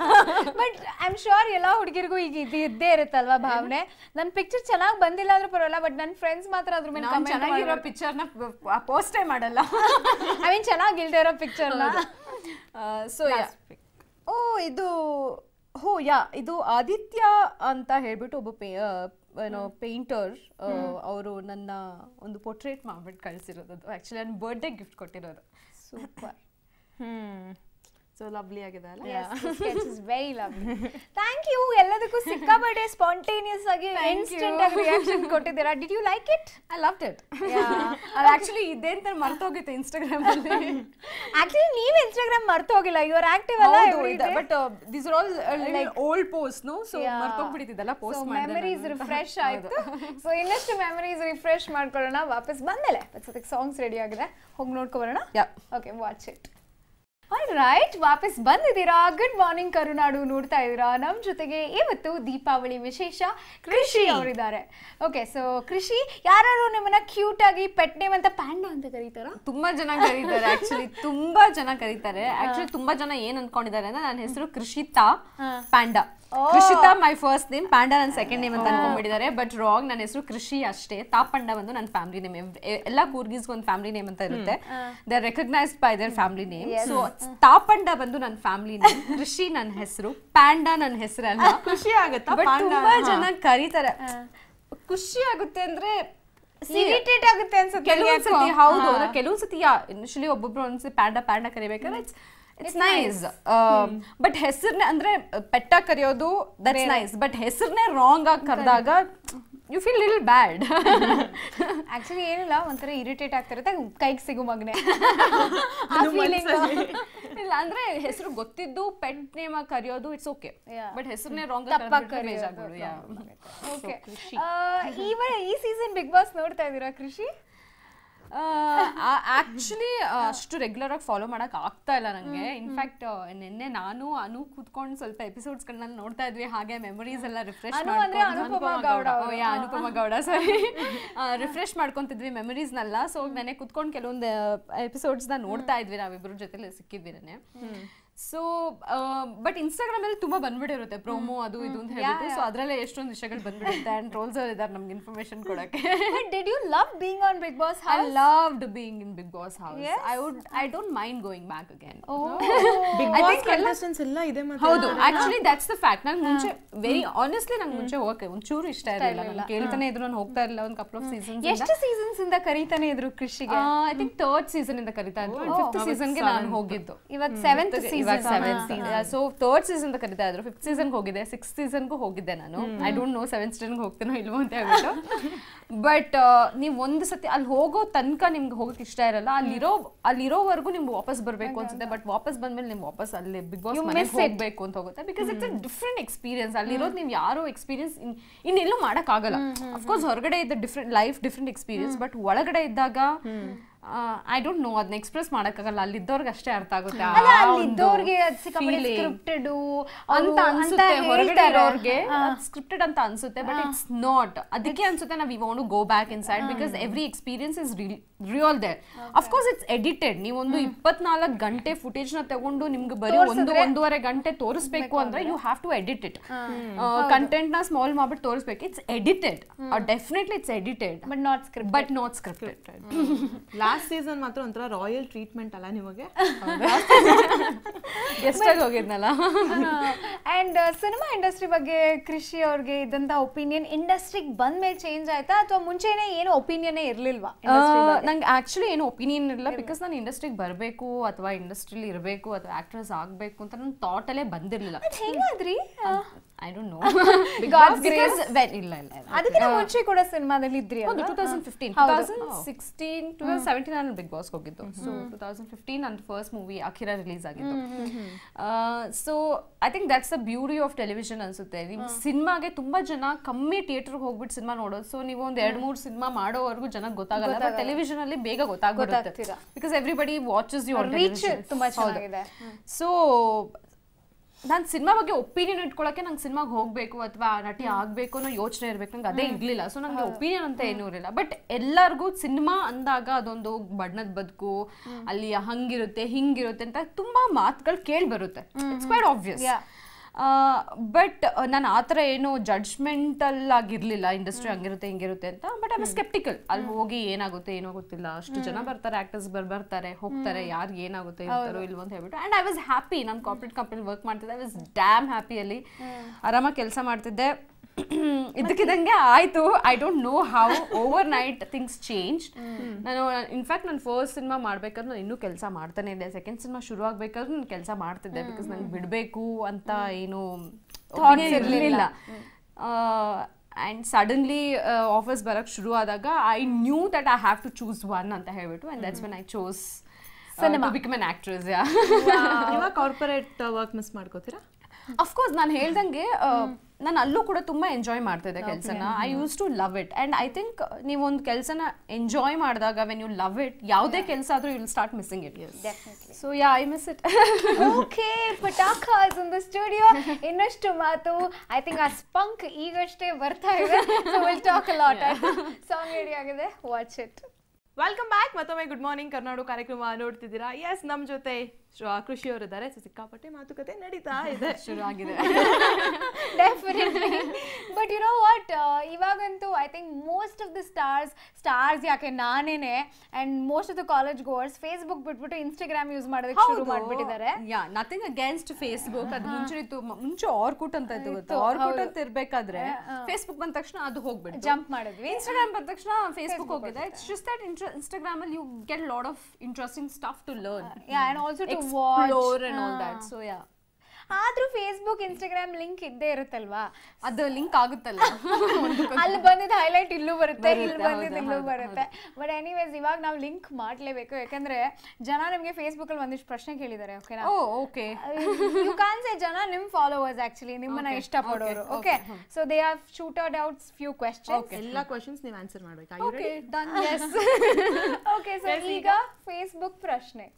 ಬಟ್ ಐ ಆಮ್ ಶೋರ್ ಎಲ್ಲ ಹುಡುಗಿರಿಗೂ ಈಗ ಇದು ಇದ್ದೇ ಇರುತ್ತಲ್ವಾ ಭಾವನೆ ನನ್ನ ಪಿಕ್ಚರ್ ಚೆನ್ನಾಗಿ ಬಂದಿಲ್ಲ ಅಂದ್ರೂ ಪರವಾಗಿಲ್ಲ ಬಟ್ ನನ್ನ ಫ್ರೆಂಡ್ಸ್ ಮಾತ್ರ ಅದ್ರ ಮೇಲೆ ನಾನ್ ಚೆನ್ನಾಗಿರೋ ಪಿಕ್ಚರ್ನ ಪೋಸ್ಟೇ ಮಾಡಲ್ಲ ಐ ಮೀನ್ ಚೆನ್ನಾಗಿ ಇಲ್ದೇ ಇರೋ ಪಿಕ್ಚರ್ನ ಸೊ ಓ ಇದು ಹೋ ಯಾ ಇದು ಆದಿತ್ಯ ಅಂತ ಹೇಳ್ಬಿಟ್ಟು ಒಬ್ಬ ಪೇ ಏನೋ ಪೇಂಟರ್ ಅವರು ನನ್ನ ಒಂದು ಪೋರ್ಟ್ರೇಟ್ ಮಾಡ್ಬಿಟ್ಟು ಕಳಿಸಿರೋದು ಅದು ಆ್ಯಕ್ಚುಲಿ ನನ್ನ ಬರ್ಡೇ ಗಿಫ್ಟ್ ಕೊಟ್ಟಿರೋದು ಸೂಪರ್ ಹ್ಮ್ ಸೊ ಲವ್ಲಿ ಆಗಿದೆ ಅಲ್ಲ ವೆರಿ ಲವ್ಲಿ ಥ್ಯಾಂಕ್ ಯು ಎಲ್ಲದಕ್ಕೂ ಸಿಕ್ಕಾಪಟ್ಟೆ ಸ್ಪಾಂಟೇನಿಯಸ್ ಆಗಿ ಇನ್ಸ್ಟೆಂಟ್ ಆಗಿ ರಿಯಾಕ್ಷನ್ ಕೊಟ್ಟಿದ್ದೀರಾ did you like it I love it ಅದು ಆ್ಯಕ್ಚುಲಿ ಇದೆ ಅಂತ ಮರ್ತೋಗಿತ್ತು ಇನ್ಸ್ಟಾಗ್ರಾಮ್ ಅಲ್ಲಿ ಆಕ್ಚುಲಿ ನೀವು ಇನ್ಸ್ಟಾಗ್ರಾಮ್ ಮರ್ತು ಹೋಗಿಲ್ಲ ಯು ಆರ್ ಆಕ್ಟಿವ್ ಅಲ್ಲ but these are all like old post no so ಮರ್ತೋಗ್ಬಿಟ್ಟಿದ್ದಲ್ಲ ಪೋಸ್ಟ್ ಮೆಮರೀಸ್ ರಿಫ್ರೆಶ್ ಆಯ್ತು ಸೊ ಇನ್ನಷ್ಟು ಮೆಮರೀಸ್ ರಿಫ್ರೆಶ್ ಮಾಡ್ಕೊಳ್ಳೋಣ ವಾಪಸ್ ಬಂದಲೆ ಸದ್ಯಕ್ಕೆ ಸಾಂಗ್ಸ್ ರೆಡಿ ಆಗಿದೆ ಹೋಗಿ ನೋಡ್ಕೊಬರೋಣ Yeah. Okay watch it all right ವಾಪಸ್ ಬಂದಿದ್ದೀರಾ ಗುಡ್ ಮಾರ್ನಿಂಗ್ ಕರುನಾಡು ನೋಡ್ತಾ ಇದ್ದೀರಾ ನಮ್ಮ ಜೊತೆಗೆ ಇವತ್ತು ದೀಪಾವಳಿ ವಿಶೇಷ ಕೃಷಿ ಅವರಿದ್ದಾರೆ ಓಕೆ ಸೊ ಕೃಷಿ ಯಾರು ನಿಮ್ಮನ್ನ ಕ್ಯೂಟ್ ಆಗಿ ಪೆಟ್ ನೇಮ್ ಅಂತ ಪ್ಯಾಂಡಾ ಅಂತ ಕರೀತಾರಾ ತುಂಬಾ ಜನ ಕರೀತಾರೆ ಆಕ್ಚುಲಿ ತುಂಬಾ ಜನ ಕರೀತಾರೆ ಆಕ್ಚುಲಿ ತುಂಬಾ ಜನ ಏನ್ ಅನ್ಕೊಂಡಿದ್ದಾರೆ ಅಂದ್ರೆ ನನ್ನ ಹೆಸರು Krishita Panda Krishita my first name Panda ನನ್ನ ಸೆಕೆಂಡ್ ನೇಮ್ ಅಂತ ಅನ್ಕೊಂಡ್ಬಿಟ್ಟಿದ್ದಾರೆ ಬಟ್ ರಾಂಗ್ ನನ್ನ ಹೆಸರು ಕೃಷಿ ಅಷ್ಟೇ ತಾಪಂಡ ಬಂದು ನನ್ನ ಫ್ಯಾಮಿಲಿ ನೇಮ್ ಎಲ್ಲ ಕೂರ್ಗಿಸ್ಗೂ ಒಂದು ಫ್ಯಾಮಿಲಿ ನೇಮ್ ಅಂತ ಇರುತ್ತೆ they recognised by their family name so Thapanda ಬಂದು ನನ್ನ ಫ್ಯಾಮಿಲಿ ನೇಮ್ ಕೃಷಿ ನನ್ನ ಹೆಸರು ಪ್ಯಾಂಡಾ ನನ್ನ ಹೆಸರಲ್ಲ ಖುಷಿ ಆಗುತ್ತಾ ಬಟ್ ಪಾಂಡ? ತುಂಬಾ ಜನ ಕರೀತಾರೆ ಖುಷಿ ಆಗುತ್ತೆ ಅಂದ್ರೆ ಇರಿಟೇಟ್ ಆಗುತ್ತೆ ಅನ್ಸುತ್ತೆ ಕೆಲವೊಂದ್ ಸತಿ ಹೌದು ಅಂದ್ರೆ ಕೆಲವೊಂದ್ ಸತಿ ಯಾ ಇನಿಷಿಯಲಿ ಒಬ್ಬೊಬ್ರು ಒಂದ್ಸತಿ ಪ್ಯಾಂಡ ಪ್ಯಾಂಡ ಕರಿಬೇಕಾದ್ರೆ ಇಟ್ಸ್ ಇಟ್ಸ್ ನೈಸ್ ಬಟ್ ಹೆಸರ್ನೆ ಅಂದ್ರೆ ಪೆಟ್ಟ ಕರೆಯೋದು ದಟ್ಸ್ ನೈಸ್ ಬಟ್ ಹೆಸರ್ನೆ ರಾಂಗ್ ಆಗಿ ಕರೆದಾಗ you feel lil bad actually ಏನಿಲ್ಲ ಒಂಥರ ಇರಿಟೇಟ್ ಆಗ್ತಿರುತ್ತೆ ಕೈಗೆ ಸಿಗು ಮಗನೆ ಆ ಫೀಲಿಂಗ್ ಇಲ್ಲ ಅಂದ್ರೆ ಹೆಸರು ಗೊತ್ತಿದ್ದು ಪೆಟ್ ನೇಮ್ ಆಗಿ ಕರೆಯೋದು ಇಟ್ಸ್ ಓಕೆ Yeah. ಬಟ್ ಹೆಸರನ್ನೇ ರಾಂಗ್ ತಪ್ಪಾಗಿ ಓಕೆ ಈ ಸೀಸನ್ ಬಿಗ್ ಬಾಸ್ ನೋಡ್ತಾ ಇದ್ದೀರಾ ಕೃಷಿ ಆಕ್ಚುಲಿ ಅಷ್ಟು ರೆಗ್ಯುಲರ್ ಆಗಿ ಫಾಲೋ ಮಾಡಕ್ ಆಗ್ತಾ ಇಲ್ಲ ನಂಗೆ ಇನ್ಫ್ಯಾಕ್ಟ್ ನಿನ್ನೆ ನಾನು ಅನು ಕೂತ್ಕೊಂಡು ಸ್ವಲ್ಪ ಎಪಿಸೋಡ್ಸ್ಗಳನ್ನ ನೋಡ್ತಾ ಇದ್ವಿ ಹಾಗೆ ಮೆಮೊರೀಸ್ ಎಲ್ಲ ರಿಫ್ರೆಶ್ ಅನು ಅಂದ್ರೆ ಅನುಪಮ ಗೌಡ ಅವ್ರು. ಅನುಪಮ ಗೌಡ ಸಾರಿ ರಿಫ್ರೆಶ್ ಮಾಡ್ಕೊಂತಿದ್ವಿ ಮೆಮೊರೀಸ್ನೆಲ್ಲ ಸೊ ನೆನೆ ಕುತ್ಕೊಂಡು ಕೆಲವೊಂದು ಎಪಿಸೋಡ್ಸ್ನ ನೋಡ್ತಾ ಇದ್ವಿ ನಾವಿಬ್ರ ಜೊತೆಲಿ ಸಿಕ್ಕಿದ್ವಿ ನೆನೆ ಸೊ ಬಟ್ ಇನ್ಸ್ಟಾಗ್ರಾಮ್ ಅಲ್ಲಿ ತುಂಬಾ ಬಂದ್ಬಿಟ್ಟಿರುತ್ತೆ ಪ್ರೋಮೋ ಅದು ಇದು ಅಂತ ಹೇಳ್ಬಿಟ್ಟು ಸೊ ಅದ್ರಲ್ಲೇ ಎಷ್ಟೊಂದು ವಿಷಯಗಳು ಬಂದ್ಬಿಡುತ್ತೆ ಅಂಡ್ ಟ್ರೋಲ್ಸ್ ಇದ್ದಾರೆ ನಮ್ಗೆ ಇನ್ಫಾರ್ಮೇಶನ್ ಕೊಡಕ್ಕೆ did you love being on Bigg Boss I loved being in Big Boss house. Yes. I would. I don't mind going back again. Bigg I Boss think ಎಲ್ಲ- contestants ಎಲ್ಲ ಇದೆ ಮತ್ತೆ ಹೌದು actually that's the fact ನಂಗೆ ಮುಂಚೆ very honestly ನಂಗೆ ಮುಂಚೆ ಹೋಗಕ್ಕೆ ಒಂಚೂರು ಇಷ್ಟ ಇರಲಿಲ್ಲ ನಾನು ಕೇಳ್ತಾನೆ ಇದ್ರು ನಾನು ಹೋಗ್ತಾ ಇರಲಿಲ್ಲ ಒಂದು ಕಪಲ್ ಆಫ್ ಸೀಸನ್ಸ್ ಎಷ್ಟು ಸೀಸನ್ಸ್ ಇಂದ ಕರೀತಾನೆ ಇದ್ರು ಕೃಷಿಗೆ ಐ ಥಿಂಕ್ ಥರ್ಡ್ ಸೀಸನ್ ಇಂದ ಕರಿತಾ ಇದ್ರು ಫಿಫ್ತ್ ಸೀಸನ್ಗೆ ನಾನು ಹೋಗಿದ್ದು ಇವಾಗ ಸೆವೆಂತ್ ಇವಾಗ season seventh so third season ಕರಿತಾ ಇದ್ರು ಫಿಫ್ತ್ ಸೀಸನ್ ಹೋಗಿದ್ದೆ ಸಿಕ್ಸ್ ಸೀಸನ್ಗೂ ಹೋಗಿದ್ದೆ ನಾನು ಐ ಡೋಂಟ್ ನೋ ಸೆವೆಂತ್ ಸೀಸನ್ಗೆ ಹೋಗ್ತೇನೋ ಇಲ್ವೋ ಅಂತ ಹೇಳ್ಬಿಟ್ಟು ಬಟ್ ನೀವು ಒಂದು ಸತಿ ಅಲ್ಲಿ ಹೋಗೋ ತನಕ ನಿಮ್ಗೆ ಹೋಗಕ್ಕೆ ಇಷ್ಟ ಇರಲ್ಲ ಅಲ್ಲಿರೋ ಅಲ್ಲಿರೋವರೆಗೂ ನಿಮ್ಗೆ ವಾಪಸ್ ಬರಬೇಕು ಅನ್ಸುತ್ತೆ ಬಟ್ ವಾಪಸ್ ಬಂದ್ಮೇಲೆ ನಿಮ್ಗೆ ವಾಪಸ್ ಅಲ್ಲಿ ಬಿಗ್ ಬಾಸ್ ಮನೆಗೆ ಹೋಗ್ಬೇಕು ಅಂತ ಹೋಗುತ್ತೆ because it's a different experience ಅಲ್ಲಿರೋದು ನೀವು ಯಾರೋ ಎಕ್ಸ್ಪೀರಿಯನ್ಸ್ ಇನ್ನೆಲ್ಲೂ ಮಾಡೋಕ್ಕಾಗಲ್ಲ ಅಫ್ಕೋರ್ಸ್ ಹೊರಗಡೆ ಇದ್ದ different life different experience but ಒಳಗಡೆ ಇದ್ದಾಗ ಐ ಡೋಂಟ್ ನೋ ಅದನ್ನ ಎಕ್ಸ್ಪ್ರೆಸ್ ಮಾಡಕ್ಕಾಗಲ್ಲ ಅಲ್ಲಿದ್ದವ್ರಿಗೆ ಅಷ್ಟೇ ಅರ್ಥ ಆಗುತ್ತೆ ಆ ಅಲ್ಲ ಒಂದು ಅಲ್ಲಿದ್ದವ್ರಿಗೆ ಅದು ಸಿಕ್ಕಾಪಟ್ಟೆ feeling. ಸ್ಕ್ರಿಪ್ಟೆಡ್ ಅಂತ ಅನ್ಸುತ್ತೆ ಹೊರಗಡೆ ಇರೋರ್ಗೆ ಸ್ಕ್ರಿಪ್ಟೆಡ್ ಅಂತ ಅನ್ಸುತ್ತೆ ಬಟ್ ಇಟ್ಸ್ ನಾಟ್ ಅದಕ್ಕೆ ಅನ್ಸುತ್ತೆ ನಾವು we want go back inside because every experience is real there of course it's edited ನೀವೊಂದು ಇಪ್ಪತ್ನಾಲ್ಕು ಗಂಟೆ ಫುಟೇಜ್ ನ ತಗೊಂಡು ನಿಮ್ಗೆ ಬರೀ ಒಂದು ಒಂದೂವರೆ ಗಂಟೆ ತೋರಿಸ್ಬೇಕು ಅಂದ್ರೆ you have to edit it content ನ ಸ್ಮಾಲ್ ಮಾಡ್ಬಿಟ್ಟು ತೋರಿಸ್ಬೇಕು it's edited definitely it's edited but not script but not scripted last season ಮಾತ್ರ ಒಂಥರ ರಾಯಲ್ ಟ್ರೀಟ್ಮೆಂಟ್ ಅಲ್ಲ ನಿಮಗೆ ಎಷ್ಟಾಗಿ ಹೋಗಿದ್ನಲ್ಲ ಅಂಡ್ ಸಿನಿಮಾ ಇಂಡಸ್ಟ್ರಿ ಬಗ್ಗೆ ಕೃಷಿ ಅವ್ರಿಗೆ ಇದ್ದಂತ ಒಪಿನಿಯನ್ ಇಂಡಸ್ಟ್ರಿಗೆ ಬಂದ ಮೇಲೆ ಚೇಂಜ್ ಆಯ್ತಾ ಅಥವಾ ಮುಂಚೆನೆ ಏನು ಒಪಿನಿಯನ್ ಇರ್ಲಿಲ್ವಾ ನಂಗೆ ಆಕ್ಚುಲಿ ಏನು ಒಪಿನಿಯನ್ ಇರಲ್ಲ ಬಿಕಾಸ್ ನಾನು ಇಂಡಸ್ಟ್ರಿಗೆ ಬರಬೇಕು ಅಥವಾ ಇಂಡಸ್ಟ್ರಿಲಿ ಇರಬೇಕು ಅಥವಾ ಆಕ್ಟ್ರೆಸ್ ಆಗಬೇಕು ಅಂತ ನನ್ನ ಥಾಟಲ್ಲೇ ಬಂದಿರಲಿಲ್ಲ ಹೆಂಗಾದ್ರಿ I don't know God's because ಇಲ್ಲ ಇಲ್ಲ ಇಲ್ಲ ಅದಕ್ಕಿಂತ ಮುಂಚೆ ಕೂಡ ಸಿನಿಮಾದಲ್ಲಿ ಇದ್ರಿ ಹೌದು ಅಲ್ವಾ? ಟೂ ತೌಸಂಡ್ ಫಿಫ್ಟೀನ್ ಟೂ ಹೌದು. Thousand sixteen two thousand seventeen ನಾನು ಬಿಗ್ ಬಾಸ್ಗೆ ಹೋಗಿದ್ದು ಸೊ ಟೂ ತೌಸಂಡ್ ಫಿಫ್ಟೀನ್ ನನ್ನ ಫಸ್ಟ್ ಮೂವಿ ಅಖಿರ ರಿಲೀಸ್ ಆಗಿದ್ದು so I think that's the beauty of television ಅನ್ಸುತ್ತೆ ನೀವು ಸಿನಿಮಾಗೆ ತುಂಬಾ ಜನ ಕಮ್ಮಿ ಥಿಯೇಟರ್ಗೆ ಹೋಗ್ಬಿಟ್ಟು ಸಿನಿಮಾ ನೋಡೋದು ಸೊ ನೀವು ಒಂದ್ ಎರಡ್ ಮೂರು ಸಿನಿಮಾ ಮಾಡೋವರೆಗೂ ಜನಕ್ಕೆ ಗೊತ್ತಾಗಲ್ಲ ಬಟ್ ಟೆಲಿವಿಷನ್ ಅಲ್ಲಿ ಬೇಗ ಗೊತ್ತಾಗ್ಬಿಡುತ್ತೆ ಗೊತ್ತಾಗ್ತೀರಾ. Because everybody watches your Reach ತುಂಬಾ ಚೆನ್ನಾಗಿದೆ. ಸೊ ನಾನು ಸಿನಿಮಾ ಬಗ್ಗೆ ಒಪಿನಿಯನ್ ಇಟ್ಕೊಳಕ್ಕೆ ನಂಗೆ ಸಿನಿಮಾಗೆ ಹೋಗ್ಬೇಕು ಅಥವಾ ನಟಿ ಆಗ್ಬೇಕು ಅನ್ನೋ ಯೋಚನೆ ಇರ್ಬೇಕು ನಂಗೆ ಅದೇ ಇರ್ಲಿಲ್ಲ ಸೊ ನಂಗೆ ಒಪಿನಿಯನ್ ಅಂತ ಏನೂ ಇರಲಿಲ್ಲ ಬಟ್ ಎಲ್ಲರಿಗೂ ಸಿನಿಮಾ ಅಂದಾಗ ಅದೊಂದು ಬಣ್ಣದ ಬದುಕು ಅಲ್ಲಿ ಹಂಗಿರುತ್ತೆ ಹಿಂಗಿರುತ್ತೆ ಅಂತ ತುಂಬಾ ಮಾತುಗಳು ಕೇಳಿ ಬರುತ್ತೆ it's quite obvious Yeah. But ನಾನು ಆ ಥರ ಏನು ಜಡ್ಜ್ಮೆಂಟಲ್ ಆಗಿರ್ಲಿಲ್ಲ ಇಂಡಸ್ಟ್ರಿ ಹಂಗಿರುತ್ತೆ ಹಿಂಗಿರುತ್ತೆ ಅಂತ ಬಟ್ ಐ ಸ್ಕೆಪ್ಟಿಕಲ್ ಅಲ್ಲಿ ಹೋಗಿ ಏನಾಗುತ್ತೆ ಏನೋ ಗೊತ್ತಿಲ್ಲ ಅಷ್ಟು ಜನ ಬರ್ತಾರೆ ಆಕ್ಟರ್ಸ್ ಬರ್ ಬರ್ತಾರೆ ಹೋಗ್ತಾರೆ ಯಾರಿಗೆ ಏನಾಗುತ್ತೆ ಇರ್ತಾರೋ ಇಲ್ವೋ ಅಂತ ಹೇಳ್ಬಿಟ್ಟು ಅಂಡ್ ಐ ವಾಸ್ ಹ್ಯಾಪಿ ನಾನು ಕಾರ್ಪೊರೇಟ್ ಕಂಪನಿ ವರ್ಕ್ ಮಾಡ್ತಿದ್ದೆ ಐ ವಾಸ್ ಡ್ಯಾಮ್ ಹ್ಯಾಪಿ ಅಲ್ಲಿ ಆರಾಮಾಗಿ ಕೆಲಸ ಮಾಡ್ತಿದ್ದೆ ಇದಕ್ಕಿದಂಗೆ ಆಯ್ತು I don't know how overnight things change ನಾನು ಇನ್ಫ್ಯಾಕ್ಟ್ ನಾನು ಫಸ್ಟ್ ಸಿನಿಮಾ ಮಾಡ್ಬೇಕಾದ್ರೆ ನಾನು ಇನ್ನೂ ಕೆಲಸ ಮಾಡ್ತಾನೆ ಇದ್ದೆ ಸೆಕೆಂಡ್ ಸಿನಿಮಾ ಶುರು ಆಗ್ಬೇಕಾದ್ರೆ ನಾನು ಕೆಲಸ ಮಾಡ್ತಿದ್ದೆ ಬಿಕಾಸ್ ನಂಗೆ ಬಿಡಬೇಕು ಅಂತ ಏನು ಥಾಟ್ಸ್ ಇರಲಿಲ್ಲ ಆ್ಯಂಡ್ ಸಡನ್ಲಿ ಆಫೀಸ್ ಬರೋಕ್ಕೆ ಶುರು ಆದಾಗ I knew that I have to choose one ಅಂತ ಹೇಳ್ಬಿಟ್ಟು and that's when I chose cinema become an actress yeah ಇವಾಗ ಕಾರ್ಪೊರೇಟ್ ವರ್ಕ್ ಮಿಸ್ ಮಾಡ್ಕೋತೀರಾ ಅಫ್ಕೋರ್ಸ್ ನಾನು ಹೇಳ್ದಂಗೆ ನಾನು ಅಲ್ಲೂ ಕೂಡ ತುಂಬಾ ಎಂಜಾಯ್ ಮಾಡ್ತಿದ್ದೆ ಕೆಲಸನ I used to love it and I think ನೀವು ಒಂದು ಕೆಲಸನ ಎಂಜಾಯ್ ಮಾಡಿದಾಗ ವೆನ್ ಯು ಲವ್ ಇಟ್ ಯಾವುದೇ ಕೆಲಸ ಆದ್ರೂ you will start missing it so yeah I miss it okay ಪಟಾಕಾಸ್ ಇನ್ ದ ಸ್ಟುಡಿಯೋ ಇನ್ನಷ್ಟು ಮಾತು ಐ ಥಿಂಕ್ ಆ ಸ್ಪಂಕ್ ಈಗಷ್ಟೇ ಬರ್ತಾ ಇದೆ will talk a lot song ready ಆಗಿದೆ ವಾಚ್ ಇಟ್ ವೆಲ್ಕಮ್ ಬ್ಯಾಕ್ ಮತ್ತೊಮ್ಮೆ ಗುಡ್ ಮಾರ್ನಿಂಗ್ ಕರ್ನಾಡು ಕಾರ್ಯಕ್ರಮ ನೋಡ್ತಿದ್ದೀರಾ ಎಸ್ ನಮ್ಮ ಜೊತೆ ಶ್ರ- ಕೃಷಿ ಅವರಿದ್ದಾರೆ ಸೊ ಸಿಕ್ಕಾಪಟ್ಟೆ ಮಾತುಕತೆ ನಡೀತಾ ಇದೆ ಶುರು ಆಗಿದೆ definitely but you know what ಇವಾಗಂತೂ I think most of the stars stars ಯಾಕೆ ನಾನೇನೆ and most of the college goers Facebook ಬಿಟ್ಬಿಟ್ಟು ಇನ್ಸ್ಟಾಗ್ರಾಮ್ ಯೂಸ್ ಮಾಡೋದಕ್ಕೆ ಶುರು ಮಾಡ್ಬಿಟ್ಟಿದ್ದಾರೆ ಯಾ ನಥಿಂಗ್ ಅಗೇನ್ಸ್ಟ್ ಫೇಸ್ಬುಕ್ ಅದು ಮುಂಚೆ ಇತ್ತು ಮ- ಮುಂಚೆ ಆರ್ಕುಟ್ ಅಂತ ಇತ್ತು ಗೊತ್ತಾ ಆರ್ಕುಟ್ ಅಂತ ಇರ್ಬೇಕಾದ್ರೆ ಫೇಸ್ಬುಕ್ ಬಂದ ತಕ್ಷಣ ಅದು ಹೋಗ್ಬಿಟ್ಟು ಜಂಪ್ ಮಾಡಿದ್ವಿ ಇನ್ಸ್ಟಾಗ್ರಾಮ್ ಬಂದ ತಕ್ಷಣ ಫೇಸ್ಬುಕ್ ಹೋಗಿದೆ ಇಟ್ಸ್ ಜಸ್ಟ್ ದಟ್ ಇನ್ಸ್ಟಾಗ್ರಾಮ್ ಅಲ್ಲಿ you get lot of interesting stuff to learn Yeah, and also to explore and all Ah. that so yeah ಆದ್ರೂ ಫೇಸ್ಬುಕ್ ಇನ್ಸ್ಟಾಗ್ರಾಮ್ ಲಿಂಕ್ ಇದ್ದೇ ಇರುತ್ತಲ್ವಾ ಅದು ಲಿಂಕ್ ಆಗುತ್ತಲ್ಲ ಅಲ್ಲಿ ಬಂದಿದ್ದ ಹೈಲೈಟ್ ಇಲ್ಲೂ ಬರುತ್ತೆ ಇಲ್ಲಿ ಬರುತ್ತೆ, ಬಂದಿದ್ದು ಹೌದು, ಇಲ್ಲೂ ಹೌದು, ಬರುತ್ತೆ ಬಟ್ ಎನಿವೇಸ್ ಇವಾಗ ನಾವು ಲಿಂಕ್ ಮಾಡ್ಲೇಬೇಕು ಯಾಕಂದ್ರೆ ಜನ ನಿಮ್ಗೆ ಫೇಸ್ಬುಕ್ ಅಲ್ಲಿ ಒಂದಿಷ್ಟು ಪ್ರಶ್ನೆ ಕೇಳಿದ್ದಾರೆ ಓಕೆನಾ ಓ ಓಕೆ ಯು ಕಾನ್ ಸೇ ಜನ ನಿಮ್ ಫಾಲೋವರ್ಸ್ ಆಕ್ಚುಲಿ ನಿಮ್ಮನ್ನ ಇಷ್ಟಪಡೋರು okay so they have sorted out few questions ಎಲ್ಲ ಕ್ವಶನ್ಸ್ ನೀವು ಆನ್ಸರ್ ಮಾಡ್ಬೇಕಾ You okay ready? Done yes okay so ಈಗ ಫೇಸ್ಬುಕ್ ಪ್ರಶ್ನೆ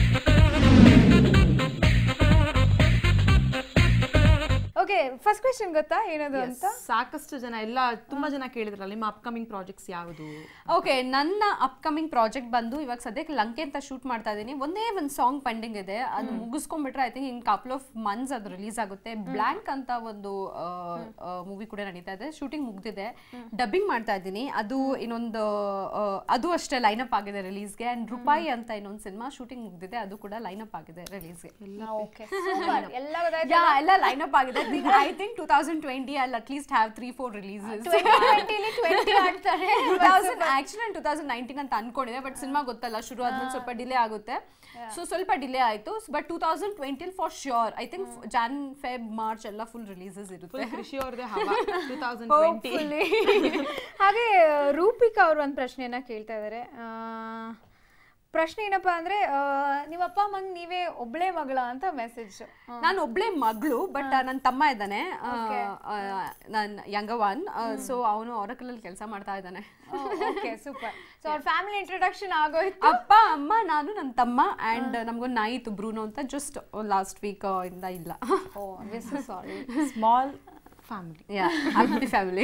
ಓಕೆ ಫಸ್ಟ್ ಕ್ವೆಶ್ಚನ್ ಗೊತ್ತಾ ಏನದು Yes. ಅಂತ ಸಾಕಷ್ಟು ಜನ ಎಲ್ಲ ತುಂಬಾ ಜನ ಕೇಳಿದ್ರಲ್ಲ ನಿಮ್ಮ ಅಪ್ಕಮಿಂಗ್ ಪ್ರಾಜೆಕ್ಟ್ಸ್ ಯಾವುದು ಓಕೆ ನನ್ನ ಅಪ್ಕಮಿಂಗ್ ಪ್ರಾಜೆಕ್ಟ್ ಬಂದು ಇವಾಗ ಸದ್ಯಕ್ಕೆ ಲಂಕೆ ಅಂತ ಶೂಟ್ ಮಾಡ್ತಾ ಇದ್ದೀನಿ ಒಂದೇ ಒಂದು ಸಾಂಗ್ ಪೆಂಡಿಂಗ್ ಇದೆ ಅದು ಮುಗಿಸ್ಕೊಂಡ್ಬಿಟ್ರೆ I think in couple of months ಅದು ರಿಲೀಸ್ ಆಗುತ್ತೆ ಬ್ಲ್ಯಾಂಕ್ ಅಂತ ಒಂದು ಮೂವಿ ಕೂಡ ನಡೀತಾ ಇದೆ ಶೂಟಿಂಗ್ ಮುಗ್ದಿದೆ ಡಬ್ಬಿಂಗ್ ಮಾಡ್ತಾ ಇದ್ದೀನಿ ಅದು ಇನ್ನೊಂದು ಆ, ಅದು ಅಷ್ಟೇ ಲೈನಪ್ ಆಗಿದೆ ರಿಲೀಸ್ಗೆ ಅಂಡ್ ರೂಪಾಯಿ ಅಂತ ಇನ್ನೊಂದು ಸಿನಿಮಾ ಶೂಟಿಂಗ್ ಮುಗ್ದಿದೆ ಅದು ಕೂಡ ಲೈನಪ್ ಆಗಿದೆ ರಿಲೀಸ್ಗೆ ಓಕೆ ಸೂಪರ್ ಎಲ್ಲ ಗೊತ್ತಾಯ್ತು ಯಾ ಎಲ್ಲ ಲೈನಪ್ ಆಗಿದೆ I think two thousand twenty ಅಲ್ಲಿ at least have three four releases ಟ್ವೆಂಟಿಲಿ ಟ್ವೆಂಟಿ ಆಡ್ತಾರೆ ಆಕ್ಚುಲಿ ಟೂ ತೌಸಂಡ್ ನೈನ್ಟೀನ್ ಅಂತ ಅನ್ಕೊಂಡಿದೆ ಬಟ್ ಸಿನಿಮಾ ಗೊತ್ತಲ್ಲ ಶುರು ಆದ್ಮೇಲೆ ಸ್ವಲ್ಪ ಡಿಲೇ ಆಗುತ್ತೆ ಸೊ ಸ್ವಲ್ಪ ಡಿಲೇ ಆಯ್ತು ಬಟ್ ಟೂ ತೌಸಂಡ್ ಟ್ವೆಂಟಿಲ್ for sure I think Jan Feb March ಎಲ್ಲ ಫುಲ್ ರಿಲೀಸಸ್ ಇರುತ್ತೆ ಫುಲ್ ಕೃಷಿ ಅವ್ರದೇ ಹವಾ ಟೂ ತೌಸಂಡ್ ಟ್ವೆಂಟಿ ಹಾಗೆ ರೂಪಿಕಾ ಅವರು ಒಂದು ಪ್ರಶ್ನೆಯನ್ನ ಕೇಳ್ತಾ ಇದ್ದಾರೆ ಪ್ರಶ್ನೆ ಏನಪ್ಪಾ ಅಂದ್ರೆ ಆ, ನಿಮ್ಮ ಅಪ್ಪ ಅಮ್ಮಂಗ್ ನೀವೇ ಒಬ್ಳೇ ಮಗಳ ಅಂತ ಮೆಸೇಜ್ ನಾನು ಒಬ್ಳೆ ಮಗಳು ಬಟ್ ನನ್ನ ತಮ್ಮ ಇದ್ದಾನೆ ನನ್ನ ಯಂಗ ಒನ್ ಸೊ ಅವನು ಒರಕಲ್ ಅಲ್ಲಿ ಕೆಲಸ ಮಾಡ್ತಾ ಇದ್ದಾನೆ ಓಕೆ ಸೂಪರ್ ಸೊ ಅವ್ರ ಫ್ಯಾಮಿಲಿ ಇಂಟ್ರೊಡಕ್ಷನ್ ಆಗೋಯ್ತು ಅಪ್ಪ ಅಮ್ಮ ನಾನು ನನ್ನ ತಮ್ಮ ಅಂಡ್ ನಮ್ಗೊಂದು ನಾಯಿ ಇತ್ತು ಬ್ರೂನೋ ಅಂತ ಜಸ್ಟ್ ಲಾಸ್ಟ್ ವೀಕ್ ಇಂದ ಇಲ್ಲ oh sorry small family happy family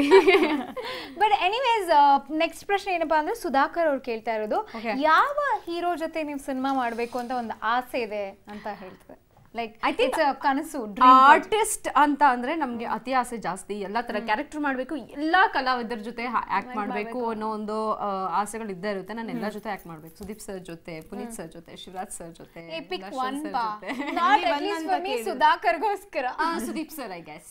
but anyways next ಪ್ರಶ್ನೆ ಏನಪ್ಪಾ ಅಂದ್ರೆ ಸುಧಾಕರ್ ಅವ್ರು ಕೇಳ್ತಾ ಇರೋದು ಯಾವ ಹೀರೋ ಜೊತೆ ನೀವು ಸಿನಿಮಾ ಮಾಡ್ಬೇಕು ಅಂತ ಒಂದು ಆಸೆ ಇದೆ ಅಂತ ಹೇಳ್ತಾರೆ ಲೈಕ್ ಐ ಥಿಂಕ್ ಕನಸು ಆರ್ಟಿಸ್ಟ್ ಅಂತ ಅಂದ್ರೆ ನಮ್ಗೆ ಅತಿ ಆಸೆ ಜಾಸ್ತಿ ಎಲ್ಲಾ ತರ ಕ್ಯಾರೆಕ್ಟರ್ ಮಾಡ್ಬೇಕು ಎಲ್ಲಾ ಕಲಾವಿದರ ಜೊತೆ ಆಕ್ಟ್ ಮಾಡ್ಬೇಕು ಅನ್ನೋ ಒಂದು ಆ, ಆಸೆಗಳು ಇದ್ದೇ ಇರುತ್ತೆ ನಾನು ಎಲ್ಲಾ ಜೊತೆ ಆಕ್ಟ್ ಮಾಡ್ಬೇಕು ಸುದೀಪ್ ಸರ್ ಜೊತೆ ಪುನೀತ್ ಸರ್ ಜೊತೆ ಶಿವರಾಜ್ ಸರ್ ಜೊತೆ ಎಪಿಕ್ ದರ್ಶನ್ ಒನ್ sir ಬಾ ಜೊತೆ. Not at least for me ಸುಧಾಕರ್ಗೋಸ್ಕರ ಆ, ಸುದೀಪ್ ಸರ್ ಐ ಗೆಸ್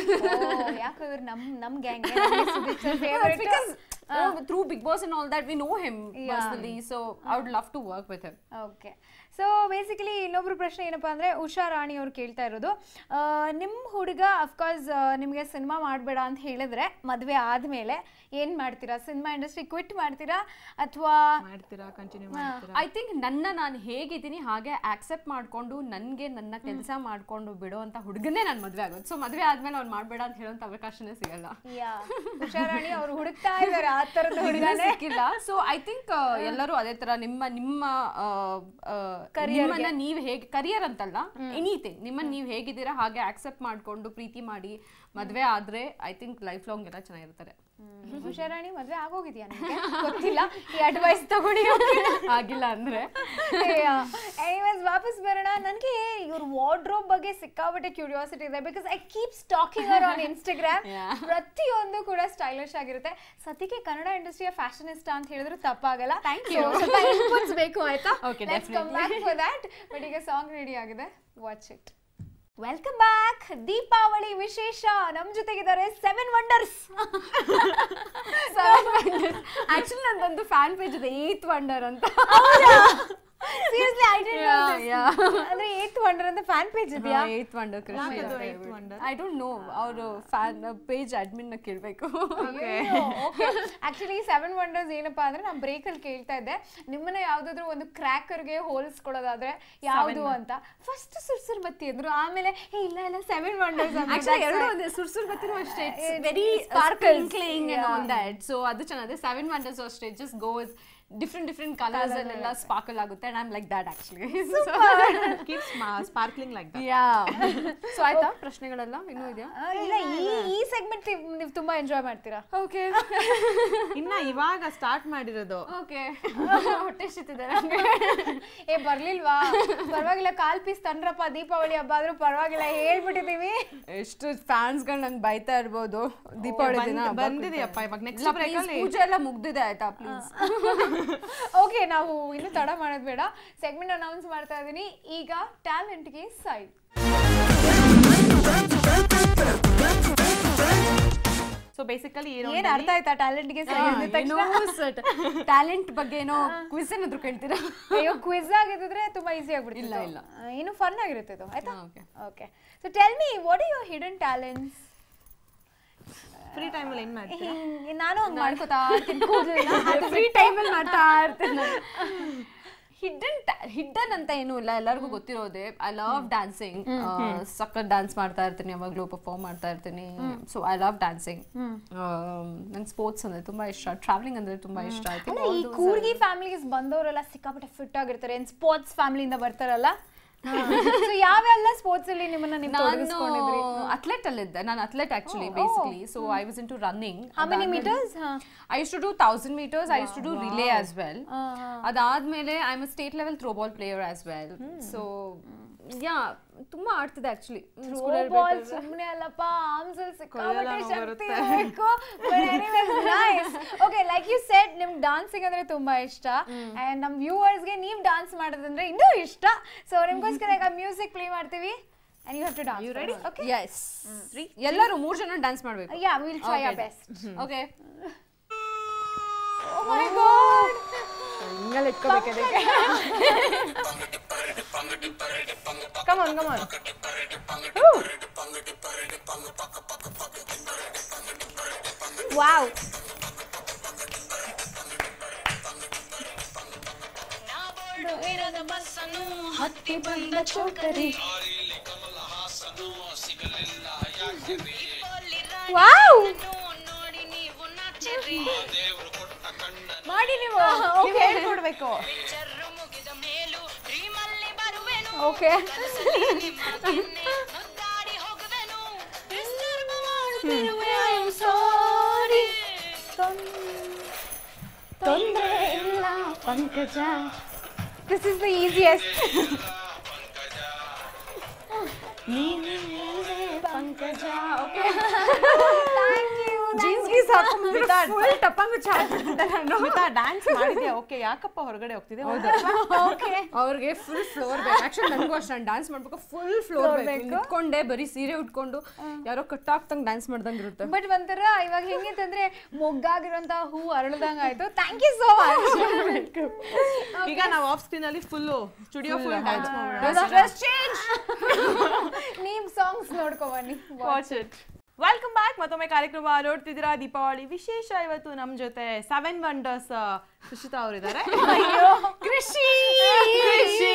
ಯಾಕೆ ಇವ್ರು ನಮ್ ನಮ್ gang Sudeep sir favourite because uh, through Big Boss and all that, we know him personally. So I would love to work with him. ಓಕೆ ಸೊ basically ಇನ್ನೊಬ್ರು ಪ್ರಶ್ನೆ ಏನಪ್ಪಾ ಅಂದ್ರೆ ಉಷಾ ರಾಣಿ ಅವ್ರು ಕೇಳ್ತಾ ಇರೋದು ಆ, ನಿಮ್ ಹುಡುಗ ಅಫ್ಕೋರ್ಸ್ ನಿಮಗೆ ಸಿನಿಮಾ ಮಾಡಬೇಡ ಅಂತ ಹೇಳಿದ್ರೆ ಮದುವೆ ಆದ್ಮೇಲೆ ಏನ್ ಮಾಡ್ತೀರಾ ಸಿನಿಮಾ ಇಂಡಸ್ಟ್ರಿ ಕ್ವಿಟ್ ಮಾಡ್ತೀರಾ ಅಥವಾ ಮಾಡ್ತೀರಾ ಕಂಟಿನ್ಯೂ ಮಾಡ್ತೀರಾ ಐ ಥಿಂಕ್ ನನ್ನ ನಾನು ಹೇಗಿದ್ದೀನಿ ಹಾಗೆ ಆಕ್ಸೆಪ್ಟ್ ಮಾಡ್ಕೊಂಡು ನನಗೆ ನನ್ನ ಕೆಲಸ ಮಾಡ್ಕೊಂಡು ಬಿಡೋ ಅಂತ ಹುಡುಗನೇ ನಾನು ಮದುವೆ ಆಗೋದು ಸೊ ಮದುವೆ ಆದ್ಮೇಲೆ ಅವ್ನು ಮಾಡಬೇಡ ಅಂತ ಹೇಳೋಂಥ ಅವಕಾಶನೇ ಸಿಗಲ್ಲ ಯಾ ಉಷಾ ರಾಣಿ ಅವ್ರು ಹುಡುಕ್ತಾ ಇದಾರೆ ಆ ತರದ ಹುಡುಗನೇ ಹುಡುಗನೇ ಸಿಕ್ಕಿಲ್ಲ ಸೊ ಐ ಥಿಂಕ್ ಎಲ್ಲರೂ ಅದೇ ತರ ನಿಮ್ಮ ನಿಮ್ಮ ಆ, ಆ, ನಿಮ್ಮನ್ನ ನೀವು ಹೇಗೆ ಕರಿಯರ್ ಅಂತಲ್ಲ ಎನಿಥಿಂಗ್ ನಿಮ್ಮನ್ನ ನೀವು ಹೇಗಿದ್ದೀರಾ ಹಾಗೆ ಆಕ್ಸೆಪ್ಟ್ ಮಾಡ್ಕೊಂಡು ಪ್ರೀತಿ ಮಾಡಿ ಮದ್ವೆ ಆದ್ರೆ ಐ ಥಿಂಕ್ ಲೈಫ್ ಲಾಂಗ್ ಎಲ್ಲ ಚೆನ್ನಾಗಿರ್ತಾರೆ ಉಷಾ ರಾಣಿ ಮದ್ವೆ ಆಗೋಗಿದ್ಯಾ ನಿಮ್ಗೆ ಗೊತ್ತಿಲ್ಲ ಈ ಅಡ್ವೈಸ್ ತಗೊಳ್ಳಿ ಆಗಿಲ್ಲ ಅಂದ್ರೆ ಎನಿವೇಸ್ ವಾಪಸ್ ಬರೋಣ ನನಗೆ ಇವ್ರ ವಾರ್ಡ್ರೋಬ್ ಬಗ್ಗೆ ಸಿಕ್ಕಾಪಟ್ಟೆ ಕ್ಯೂರಿಯಾಸಿಟಿ ಇದೆ ಬಿಕಾಸ್ ಐ ಕೀಪ್ ಸ್ಟಾಕಿಂಗ್ ಅವರ್ ಆನ್ ಇನ್ಸ್ಟಾಗ್ರಾಮ್ Yeah. ಪ್ರತಿಯೊಂದು ಕೂಡ ಸ್ಟೈಲಿಶ್ ಆಗಿರುತ್ತೆ ಸದ್ಯಕ್ಕೆ ಕನ್ನಡ ಇಂಡಸ್ಟ್ರಿಯ ಫ್ಯಾಷನಿಸ್ಟ್ ಅಂತ ಹೇಳಿದ್ರು ತಪ್ಪಾಗಲ್ಲ Thank So, ಸ್ವಲ್ಪ ಇನ್ಪುಟ್ಸ್ ಬೇಕು ಆಯ್ತಾ Okay, let's come back definitely. For that but ಈಗ ಸಾಂಗ್ ರೆಡಿ ಆಗಿದೆ watch it welcome back Deepavali ವಿಶೇಷ ನಮ್ ಜೊತೆಗಿದ್ದಾರೆ ಸೆವೆನ್ ವಂಡರ್ಸ್ ಆಕ್ಚುಲಿ ನಂದೊಂದು ಫ್ಯಾನ್ ಪೇಜ್ ಇದೆ ಏತ್ ವಂಡರ್ ಅಂತ seriously I did Yeah, yeah. ಅಂದ್ರೆ ಏತ್ ವಂಡರ್ ಅಂತ ಫ್ಯಾನ್ ಪೇಜ್ ಇದೆಯಾ ಏತ್ ವಂಡರ್ ಕೃಷಿ ಯಾಕದು eighth wonder? I don't know ಅವರು ಫ್ಯಾನ್ ಪೇಜ್ ಅಡ್ಮಿನ್ ನ ಕೇಳ್ಬೇಕು ಆಕ್ಚುಲಿ ಸೆವೆನ್ ವಂಡರ್ಸ್ ಏನಪ್ಪಾ ಅಂದ್ರೆ ನಾನು ಬ್ರೇಕ್ ಅಲ್ಲಿ ಕೇಳ್ತಾ ಇದ್ದೆ ನಿಮ್ಮನ್ನ ಯಾವ್ದಾದ್ರು ಒಂದು ಕ್ರ್ಯಾಕರ್ಗೆ ಹೋಲಿಸ್ಕೊಳ್ಳೋದಾದ್ರೆ ಯಾವ್ದು ಅಂತ ಫಸ್ಟ್ ಸುರ್ಸುರ್ ಬತ್ತಿ ಅಂದ್ರು ಆಮೇಲೆ ಏ ಇಲ್ಲ ಇಲ್ಲ ಸೆವೆನ್ ವಂಡರ್ಸ್ ಆಕ್ಚುಲಿ ಎರಡು ಒಂದೇ ಸುರ್ಸುರ್ ಬತ್ತಿನೂ ಅಷ್ಟೇ It's very sparkles. Sparkling and all that so ಅದು ಚೆನ್ನಾಗಿದೆ ಸೆವೆನ್ ವಂಡರ್ಸ್ ಅಷ್ಟೇ just goes different different colours ಅಲ್ಲೆಲ್ಲ ಸ್ಪಾರ್ಕಲ್ ಆಗುತ್ತೆ and I'm like that actually keep sparkling like that yeah so ಆಯ್ತಾ ಪ್ರಶ್ನೆಗಳೆಲ್ಲ ಇನ್ನೂ ಇದೆಯಾ ಇಲ್ಲ ಈ ಈ ಸೆಗ್ಮೆಂಟ್ ನೀವು ತುಂಬಾ ಎಂಜಾಯ್ ಮಾಡ್ತೀರಾ ಓಕೆ ಇನ್ನ ಇವಾಗ ಸ್ಟಾರ್ಟ್ ಮಾಡಿರೋದು ಓಕೆ ಹೊಟ್ಟೆ ಎಷ್ಟಿದೆ ಏ ಬರ್ಲಿಲ್ವಾ ಪರವಾಗಿಲ್ಲ ಕಾಲ್ ಪೀಸ್ ತಂದ್ರಪ್ಪ ದೀಪಾವಳಿ ಹಬ್ಬ ಆದ್ರೂ ಪರವಾಗಿಲ್ಲ ಹೇಳ್ಬಿಟ್ಟಿದೀವಿ ಎಷ್ಟು ಫ್ಯಾನ್ಸ್ ಗಳು ನಂಗೆ ಬೈತಾ ಇರ್ಬೋದು ದೀಪಾವಳಿ ದಿನ ಬಂದ್- ಹಬ್ಬ ಬಂದಿದೆಯಪ್ಪ ಇವಾಗ ಇಲ್ಲ, ನೆಕ್ಸ್ಟ್ ಬ್ರೇಕ್ please, ಅಲ್ಲಿ ಪೂಜೆ ಎಲ್ಲ ಮುಗ್ದಿದೆ ಆಯ್ತಾ ಪ್ಲೀಸ್ ಓಕೆ ನಾವು ಇನ್ನು ತಡ ಮಾಡೋದು ಬೇಡ ಸೆಗ್ಮೆಂಟ್ ಅನೌನ್ಸ್ ಮಾಡ್ತಾ ಇದೀನಿ ಈಗ ಟ್ಯಾಲೆಂಟ್ಗೆ ಸೈಡ್ ಸೊ ಬೇಸಿಕಲಿ ಏನು ಏನ್ ಅರ್ಥ ಆಯ್ತಾ ಟ್ಯಾಲೆಂಟ್ಗೆ ಸೈಡ್ ಟ್ಯಾಲೆಂಟ್ ಬಗ್ಗೆ ಏನೋ ಕ್ವಿಸ್ ಏನಾದ್ರು ಕೇಳ್ತೀರಾ ಅಯ್ಯೋ ಕ್ವಿಜ್ ಆಗಿದ್ರೆ ತುಂಬಾ ಈಸಿ ಆಗ್ಬಿಡ್ತಿತ್ತು ಇಲ್ಲ, ಇಲ್ಲ. ಆ, ಇನ್ನು ಫನ್ ಆಗಿರುತ್ತೆ ಇದು ಆಯ್ತಾ ಹಾ, okay. Okay so tell me what are your hidden talents free ಟೈಮಲ್ಲಿ ಏನ್ ಮಾಡ್ತೀರಾ ನಾನು ಹಂಗ್ ಮಾಡ್ಕೋತಾ ಇರ್ತೀನಿ ಕೂದಲನ್ನ ಫ್ರೀ ಟೈಮಲ್ಲಿ ಮಾಡ್ತಾ ಇರ್ತೇನೆ ಹಿಡ್ಡನ್ ಹಿಡ್ಡನ್ ಅಂತ ಏನೂ ಇಲ್ಲ ಎಲ್ಲರಿಗೂ ಗೊತ್ತಿರೋದೆ ಐ ಲವ್ ಡ್ಯಾನ್ಸಿಂಗ್ ಸಕ್ಕತ್ ಡ್ಯಾನ್ಸ್ ಮಾಡ್ತಾ ಇರ್ತೀನಿ ಯಾವಾಗಲೂ ಪರ್ಫಾರ್ಮ್ ಮಾಡ್ತಾ ಇರ್ತೀನಿ ಸೊ ಐ ಲವ್ ಡ್ಯಾನ್ಸಿಂಗ್ ನಂಗೆ ಸ್ಪೋರ್ಟ್ಸ್ ಅಂದ್ರೆ ತುಂಬಾ ಇಷ್ಟ ಟ್ರಾವೆಲಿಂಗ್ ಅಂದ್ರೆ ತುಂಬಾ ಇಷ್ಟ ಐ ಅಲ್ಲ ಈ ಕೂರ್ಗಿ ಫ್ಯಾಮಿಲಿಗೆ ಬಂದವರೆಲ್ಲ ಸಿಕ್ಕಾಪಟ್ಟೆ ಫಿಟ್ ಆಗಿರ್ತಾರೆ ಏನ್ ಸ್ಪೋರ್ಟ್ಸ್ ಫ್ಯಾಮಿಲಿಯಿಂದ ಬರ್ತಾರಲ್ಲ ಸೊ ಯಾವೆಲ್ಲ ಸ್ಪೋರ್ಟ್ಸ್ ಅಲ್ಲಿ ನಿಮ್ಮನ್ನ ನೀವು ನಾನು ತೊಡಗಿಸ್ಕೊಂಡಿದ್ರಿ ಅಥ್ಲೆಟ್ ಅಲ್ಲಿದ್ದೆ ನಾನು athlete actually basically so I was into running how many metres I used to do thousand metres I used to do relay as well ಅದಾದ್ಮೇಲೆ I am state level throw ball player as well so yeah ತುಂಬಾ ಆಡ್ತಿದೆ actually ball ಸುಮ್ಮನೆ ಅಲ್ಲಪ್ಪ arms ಅಲ್ಲಿ ಸಿಕ್ಕಾಪಟ್ಟೆ ಕೊಯ್ಯಲ್ಲ ಶಕ್ತಿ ಬೇಕು nice okay like you said ನಿಮ್ಗೆ ಡಾನ್ಸಿಂಗ್ ಅಂದ್ರೆ ತುಂಬಾ ಇಷ್ಟ ಅಂಡ್ ನಮ್ ವ್ಯೂವರ್ಸ್ ಗೆ ನೀವ್ ಡಾನ್ಸ್ ಮಾಡೋದಂದ್ರೆ ಇನ್ನೂ ಇಷ್ಟ ಸೊ ನಿಮ್ಗೋಸ್ಕರ ಈಗ ಮ್ಯೂಸಿಕ್ ಪ್ಲೇ ಮಾಡ್ತೀವಿ and you have to dance you ready okay yes ಎಲ್ಲರೂ ಮೂರ್ ಜನ ಡ್ಯಾನ್ಸ್ ಮಾಡ್ಬೇಕು yeah will try our best okay oh my God ಹಿಂಗಲ್ಲಿ ಇಟ್ಕೋಬೇಕು ಅದಕ್ಕೆ come on come on wow ಇರದ ಬಸ್ಸನ್ನು ಹತ್ತಿ ಬಂದ ಚೋಕರಿ ವಾವ್ ಮಾಡಿ ನೀವು ನೀವ್ ಹೇಳ್ಕೊಡ್ಬೇಕು ಓಕೆ ತೊಂದರೆ ಇಲ್ಲ Pankaja this is the easiest Pankaja okay thank you jeans ಗೀಸ್ ಹಾಕೊಂಡ್ಬಿಟ್ಟು ಫುಲ್ ಟಪ್ಪಂಗ ಸ್ಮಿತಾ ಡ್ಯಾನ್ಸ್ ಮಾಡಿದ್ಯಾ ಓಕೆ ಯಾಕಪ್ಪ ಹೊರಗಡೆ ಹೋಗ್ತಿದೆ ಓಕೆ ಅವ್ರಿಗೆ ಫುಲ್ ಫ್ಲೋರ್ ಬೇಕು ಆಕ್ಚುಲಿ ನನಗೂ ಅಷ್ಟು ನಾನು ಡ್ಯಾನ್ಸ್ ಮಾಡ್ಬೇಕು ಫುಲ್ ಫ್ಲೋರ್ ಬೇಕು ನಿಂತ್ಕೊಂಡೆ ಬರೀ ಸೀರೆ ಉಟ್ಕೊಂಡು ಯಾರೋ ಕಟ್ ಆಗ್ತಂಗ್ ಡ್ಯಾನ್ಸ್ ಮಾಡ್ದಂಗೆ ಇರುತ್ತೆ ಬಟ್ ಒಂಥರ ಇವಾಗ ಹೆಂಗಿತ್ತಂದ್ರೆ ಮೊಗ್ಗಾಗಿರೋಂತ ಹೂ ಅರಳ್ದಂಗ ಆಯ್ತು ಥ್ಯಾಂಕ್ ಯು ಸೋ ಮಚ್ ಈಗ ನಾವು ಆಫ್ ಸ್ಕ್ರೀನ್ ಅಲ್ಲಿ ಫುಲ್ ಸ್ಟುಡಿಯೋ ಫುಲ್ ಡ್ಯಾನ್ಸ್ ಮಾಡೋಣ ಡ್ರೆಸ್ ಚೇಂಜ್ ನೀವ್ ಸಾಂಗ್ಸ್ ನೋಡ್ಕೊ ಬನ್ನಿ ವಾಚ್ ಇಟ್ ವೆಲ್ಕಮ್ ಬ್ಯಾಕ್ ಮತ್ತೊಮ್ಮೆ ಕಾರ್ಯಕ್ರಮ ನೋಡ್ತಿದ್ದೀರಾ ದೀಪಾವಳಿ ವಿಶೇಷ ಇವತ್ತು ನಮ್ ಜೊತೆ ಸೆವೆನ್ ವಂಡರ್ಸ್ ಸುಶಿತಾ ಅವರಿದ್ದಾರೆ ಕೃಷಿ ಕೃಷಿ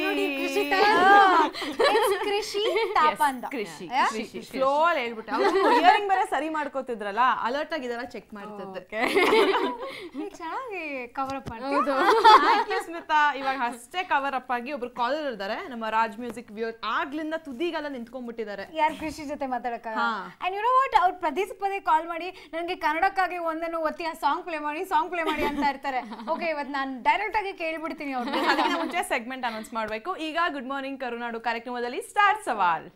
ಕೃಷಿ ತಾಪ ಅಂತ ಕೃಷಿ ಯಾ? ಕೃಷಿ ಫ್ಲೋ ಅಲ್ಲಿ ಹೇಳ್ಬಿಟ್ಟೆ ಇಯರಿಂಗ್ ಬೇರೆ ಸರಿ ಮಾಡ್ಕೋತಿದ್ರಲ್ಲ ಅಲರ್ಟ್ ಆಗಿದಾರ ಚೆಕ್ ಮಾಡ್ತಿದ್ದೆ ನೀವ್ ಚೆನ್ನಾಗಿ ಕವರ್ ಅಪ್ ಮಾಡಿ Thank you, ಸ್ಮಿತಾ ಇವಾಗ ಅಷ್ಟೇ ಕವರ್ ಅಪ್ ಆಗಿ ಒಬ್ರು ಕಾಲರ್ ಇದ್ದಾರೆ ನಮ್ಮ ರಾಜ್ ಮ್ಯೂಸಿಕ್ ವ್ಯೂರ್ ಆಗ್ಲಿಂದ ತುದಿಗೆಲ್ಲ ನಿಂತ್ಕೊಂಡ್ಬಿಟ್ಟಿದ್ದಾರೆ ಯಾರು ಕೃಷಿ ಜೊತೆ ಮಾತಾಡಕ ಹಾ. ಅಂಡ್ ಯು ನೋ ವಾಟ್ ಅವ್ರು ಪದೇ ಪದೇ ಕಾಲ್ ಮಾಡಿ ನನಗೆ ಕನ್ನಡಕ್ಕಾಗಿ ಒಂದನ್ನು ಒತ್ತಿ ಆ ಸಾಂಗ್ ಪ್ಲೇ ಮಾಡಿ ಸಾಂಗ್ ಪ್ಲೇ ಮಾಡಿ ಅಂತ ಇರ್ತಾರೆ ಓಕೆ ಇವತ್ತು ನಾನು ಡೈರೆಕ್ಟ್ ಆಗಿ ಕೇಳ್ಬಿಡ್ತೀನಿ ಅವ್ರಿಗೆ ಅದಕ್ಕಿಂತ ಮುಂಚೆ ಸೆಗ್ಮೆಂಟ್ ಅನೌನ್ಸ್ ಮಾಡಬೇಕು ಈಗ ಗುಡ್ ಮಾರ್ನಿಂಗ್ ಕರುನಾಡು ಕಾರ್ಯಕ್ರಮದಲ್ಲಿ ಸ್ಟಾರ್ಟ್ ಸವಾಲ್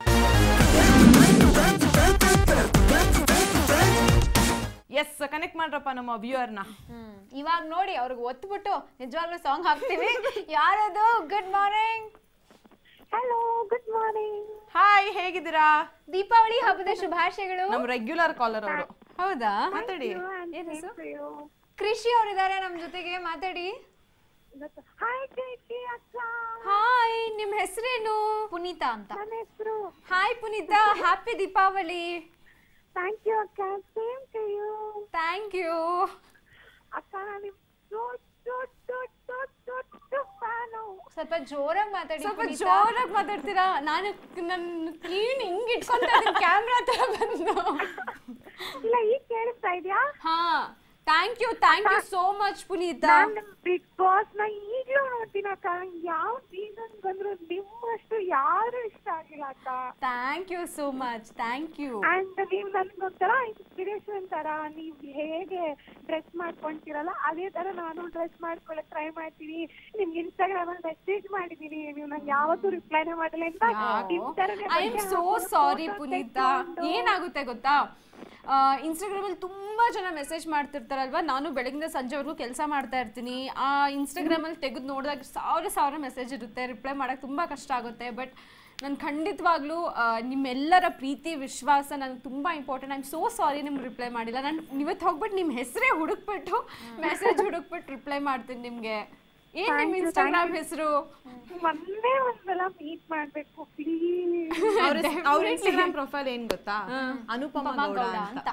ಎಸ್ ಕನೆಕ್ಟ್ ಮಾಡ್ರಪ್ಪ ನಮ್ಮ ವ್ಯೂವರ್ನ ಇವಾಗ ನೋಡಿ ಅವ್ರಿಗೆ ಒತ್ಬಿಟ್ಟು ನಿಜವಾಗ್ಲೂ ಸಾಂಗ್ ಹಾಕ್ತೀವಿ ಯಾರದು good morning hello good morning hi ಹೇಗಿದ್ದೀರಾ ದೀಪಾವಳಿ ಹಬ್ಬದ ಶುಭಾಶಯಗಳು ನಮ್ ರೆಗ್ಯುಲರ್ ಕಾಲರ್ ಅವರು ಹೌದಾ ಮಾತಾಡಿ ಏನ್ ಹೆಸ್ರು? ಕೃಷಿ ಅವರಿದ್ದಾರೆ ನಮ್ ಜೊತೆಗೆ ಮಾತಾಡಿ ಹಾಯ್ ಕೃಷಿ ಅಕ್ಕ ಹಾಯ್ ನಿಮ್ ಹೆಸರೇನು ಪುನೀತಾ ಅಂತ ನನ್ನ ಹೆಸರು hi Puneetha happy Deepavali thank you ಅಕ್ಕ same to you thank you ಅಕ್ಕ ನಾನು ನಿಮ್ ದೊಡ್ಡ ದೊಡ್ಡ ದೊಡ್ಡ ದೊಡ್ಡ ದೊಡ್ಡ ಫ್ಯಾನು ಸ್ವಲ್ಪ ಜೋರಾಗಿ ಮಾತಾಡಿ ಸ್ವಲ್ಪ ಪುನೀತಾ. ಜೋರಾಗಿ ಮಾತಾಡ್ತೀರಾ ನಾನು ನನ್ನ ಕ್ಲೀನ್ ಹಿಂಗ್ ಇಟ್ಕೊಂತ ಕ್ಯಾಮ್ರಾ ಹತ್ರ ಬಂದು ಇಲ್ಲ ಈಗ ಕೇಳಿಸ್ತಾ ಇದೆಯಾ ಹಾ thank you thank you so much Puneetha ನಾನು ಬಿಗ್ ಬಾಸ್ ನ ಈಗ್ಲೂ ನೋಡ್ತೀನಿ ಅಕ್ಕ ಯಾವ ಸೀಸನ್ ಬಂದ್ರು ನಿಮ್ಮಷ್ಟು ಯಾರು ಇಷ್ಟ ಆಗಿಲ್ಲ ಅಕ್ಕ thank you so much thank you and ನೀವು ನನ್ಗೊಂಥರ ಇನ್ಸ್ಪಿರೇಷನ್ ತರ ನೀವ್ ಹೇಗೆ ಡ್ರೆಸ್ ಮಾಡ್ಕೊಂತೀರಲ್ಲ ಅದೇ ತರ ನಾನು ಡ್ರೆಸ್ ಮಾಡ್ಕೊಳಕ್ ಟ್ರೈ ಮಾಡ್ತೀನಿ ನಿಮ್ಗೆ ಇನ್ಸ್ಟಾಗ್ರಾಮ್ ಅಲ್ಲಿ ಮೆಸೇಜ್ ಮಾಡಿದೀನಿ ನೀವು ನಂಗೆ ಯಾವತ್ತೂ ರಿಪ್ಲೈನೇ ಮಾಡಿಲ್ಲ ಅಂತ ನಿಮ್ ತರನೇ ಐ ಆಮ್ ಬಟ್ಟೆ ಸೋ ಹಾಕೊಂಡು ಸಾರಿ photo ಪುನೀತಾ ತೆಕ್ಕೊಂಡು- ಏನಾಗುತ್ತೆ ಗೊತ್ತಾ ಇನ್ಸ್ಟಾಗ್ರಾಮಲ್ಲಿ ತುಂಬ ಜನ ಮೆಸೇಜ್ ಮಾಡ್ತಿರ್ತಾರಲ್ವಾ ನಾನು ಬೆಳಗಿಂದ ಸಂಜೆವರೆಗೂ ಕೆಲಸ ಮಾಡ್ತಾ ಇರ್ತೀನಿ ಆ ಇನ್ಸ್ಟಾಗ್ರಾಮಲ್ಲಿ ತೆಗೆದು ನೋಡಿದಾಗ ಸಾವಿರ ಸಾವಿರ ಮೆಸೇಜ್ ಇರುತ್ತೆ ರಿಪ್ಲೈ ಮಾಡೋಕ್ಕೆ ತುಂಬ ಕಷ್ಟ ಆಗುತ್ತೆ ಬಟ್ ನಾನು ಖಂಡಿತವಾಗ್ಲೂ ಆ, ನಿಮ್ಮೆಲ್ಲರ ಪ್ರೀತಿ ವಿಶ್ವಾಸ ನನಗೆ ತುಂಬ important I am so sorry ನಿಮ್ಗೆ ರಿಪ್ಲೈ ಮಾಡಿಲ್ಲ ನಾನು ಇವತ್ತು ಹೋಗ್ಬಿಟ್ಟು ನಿಮ್ಮ ಹೆಸರೇ ಹುಡುಕ್ಬಿಟ್ಟು ಮೆಸೇಜ್ ಹುಡುಕ್ಬಿಟ್ಟು ರಿಪ್ಲೈ ಮಾಡ್ತೀನಿ ನಿಮಗೆ ಏನು ನಿಮ್ಮ ಇನ್ಸ್ಟಾಗ್ರಾಮ್ ಹೆಸರು ಒಂದೇ ಒಂದ್ಸಲ ಮೀಟ್ ಮಾಡ್ಬೇಕು ಪ್ಲೀಸ್ ಅವ್ರ ಅವ್ರ ಇನ್ಸ್ಟಾಗ್ರಾಮ್ ಪ್ರೊಫೈಲ್ ಏನ್ ಗೊತ್ತಾ ಅನುಪಮ ಗೌಡ ಅಂತ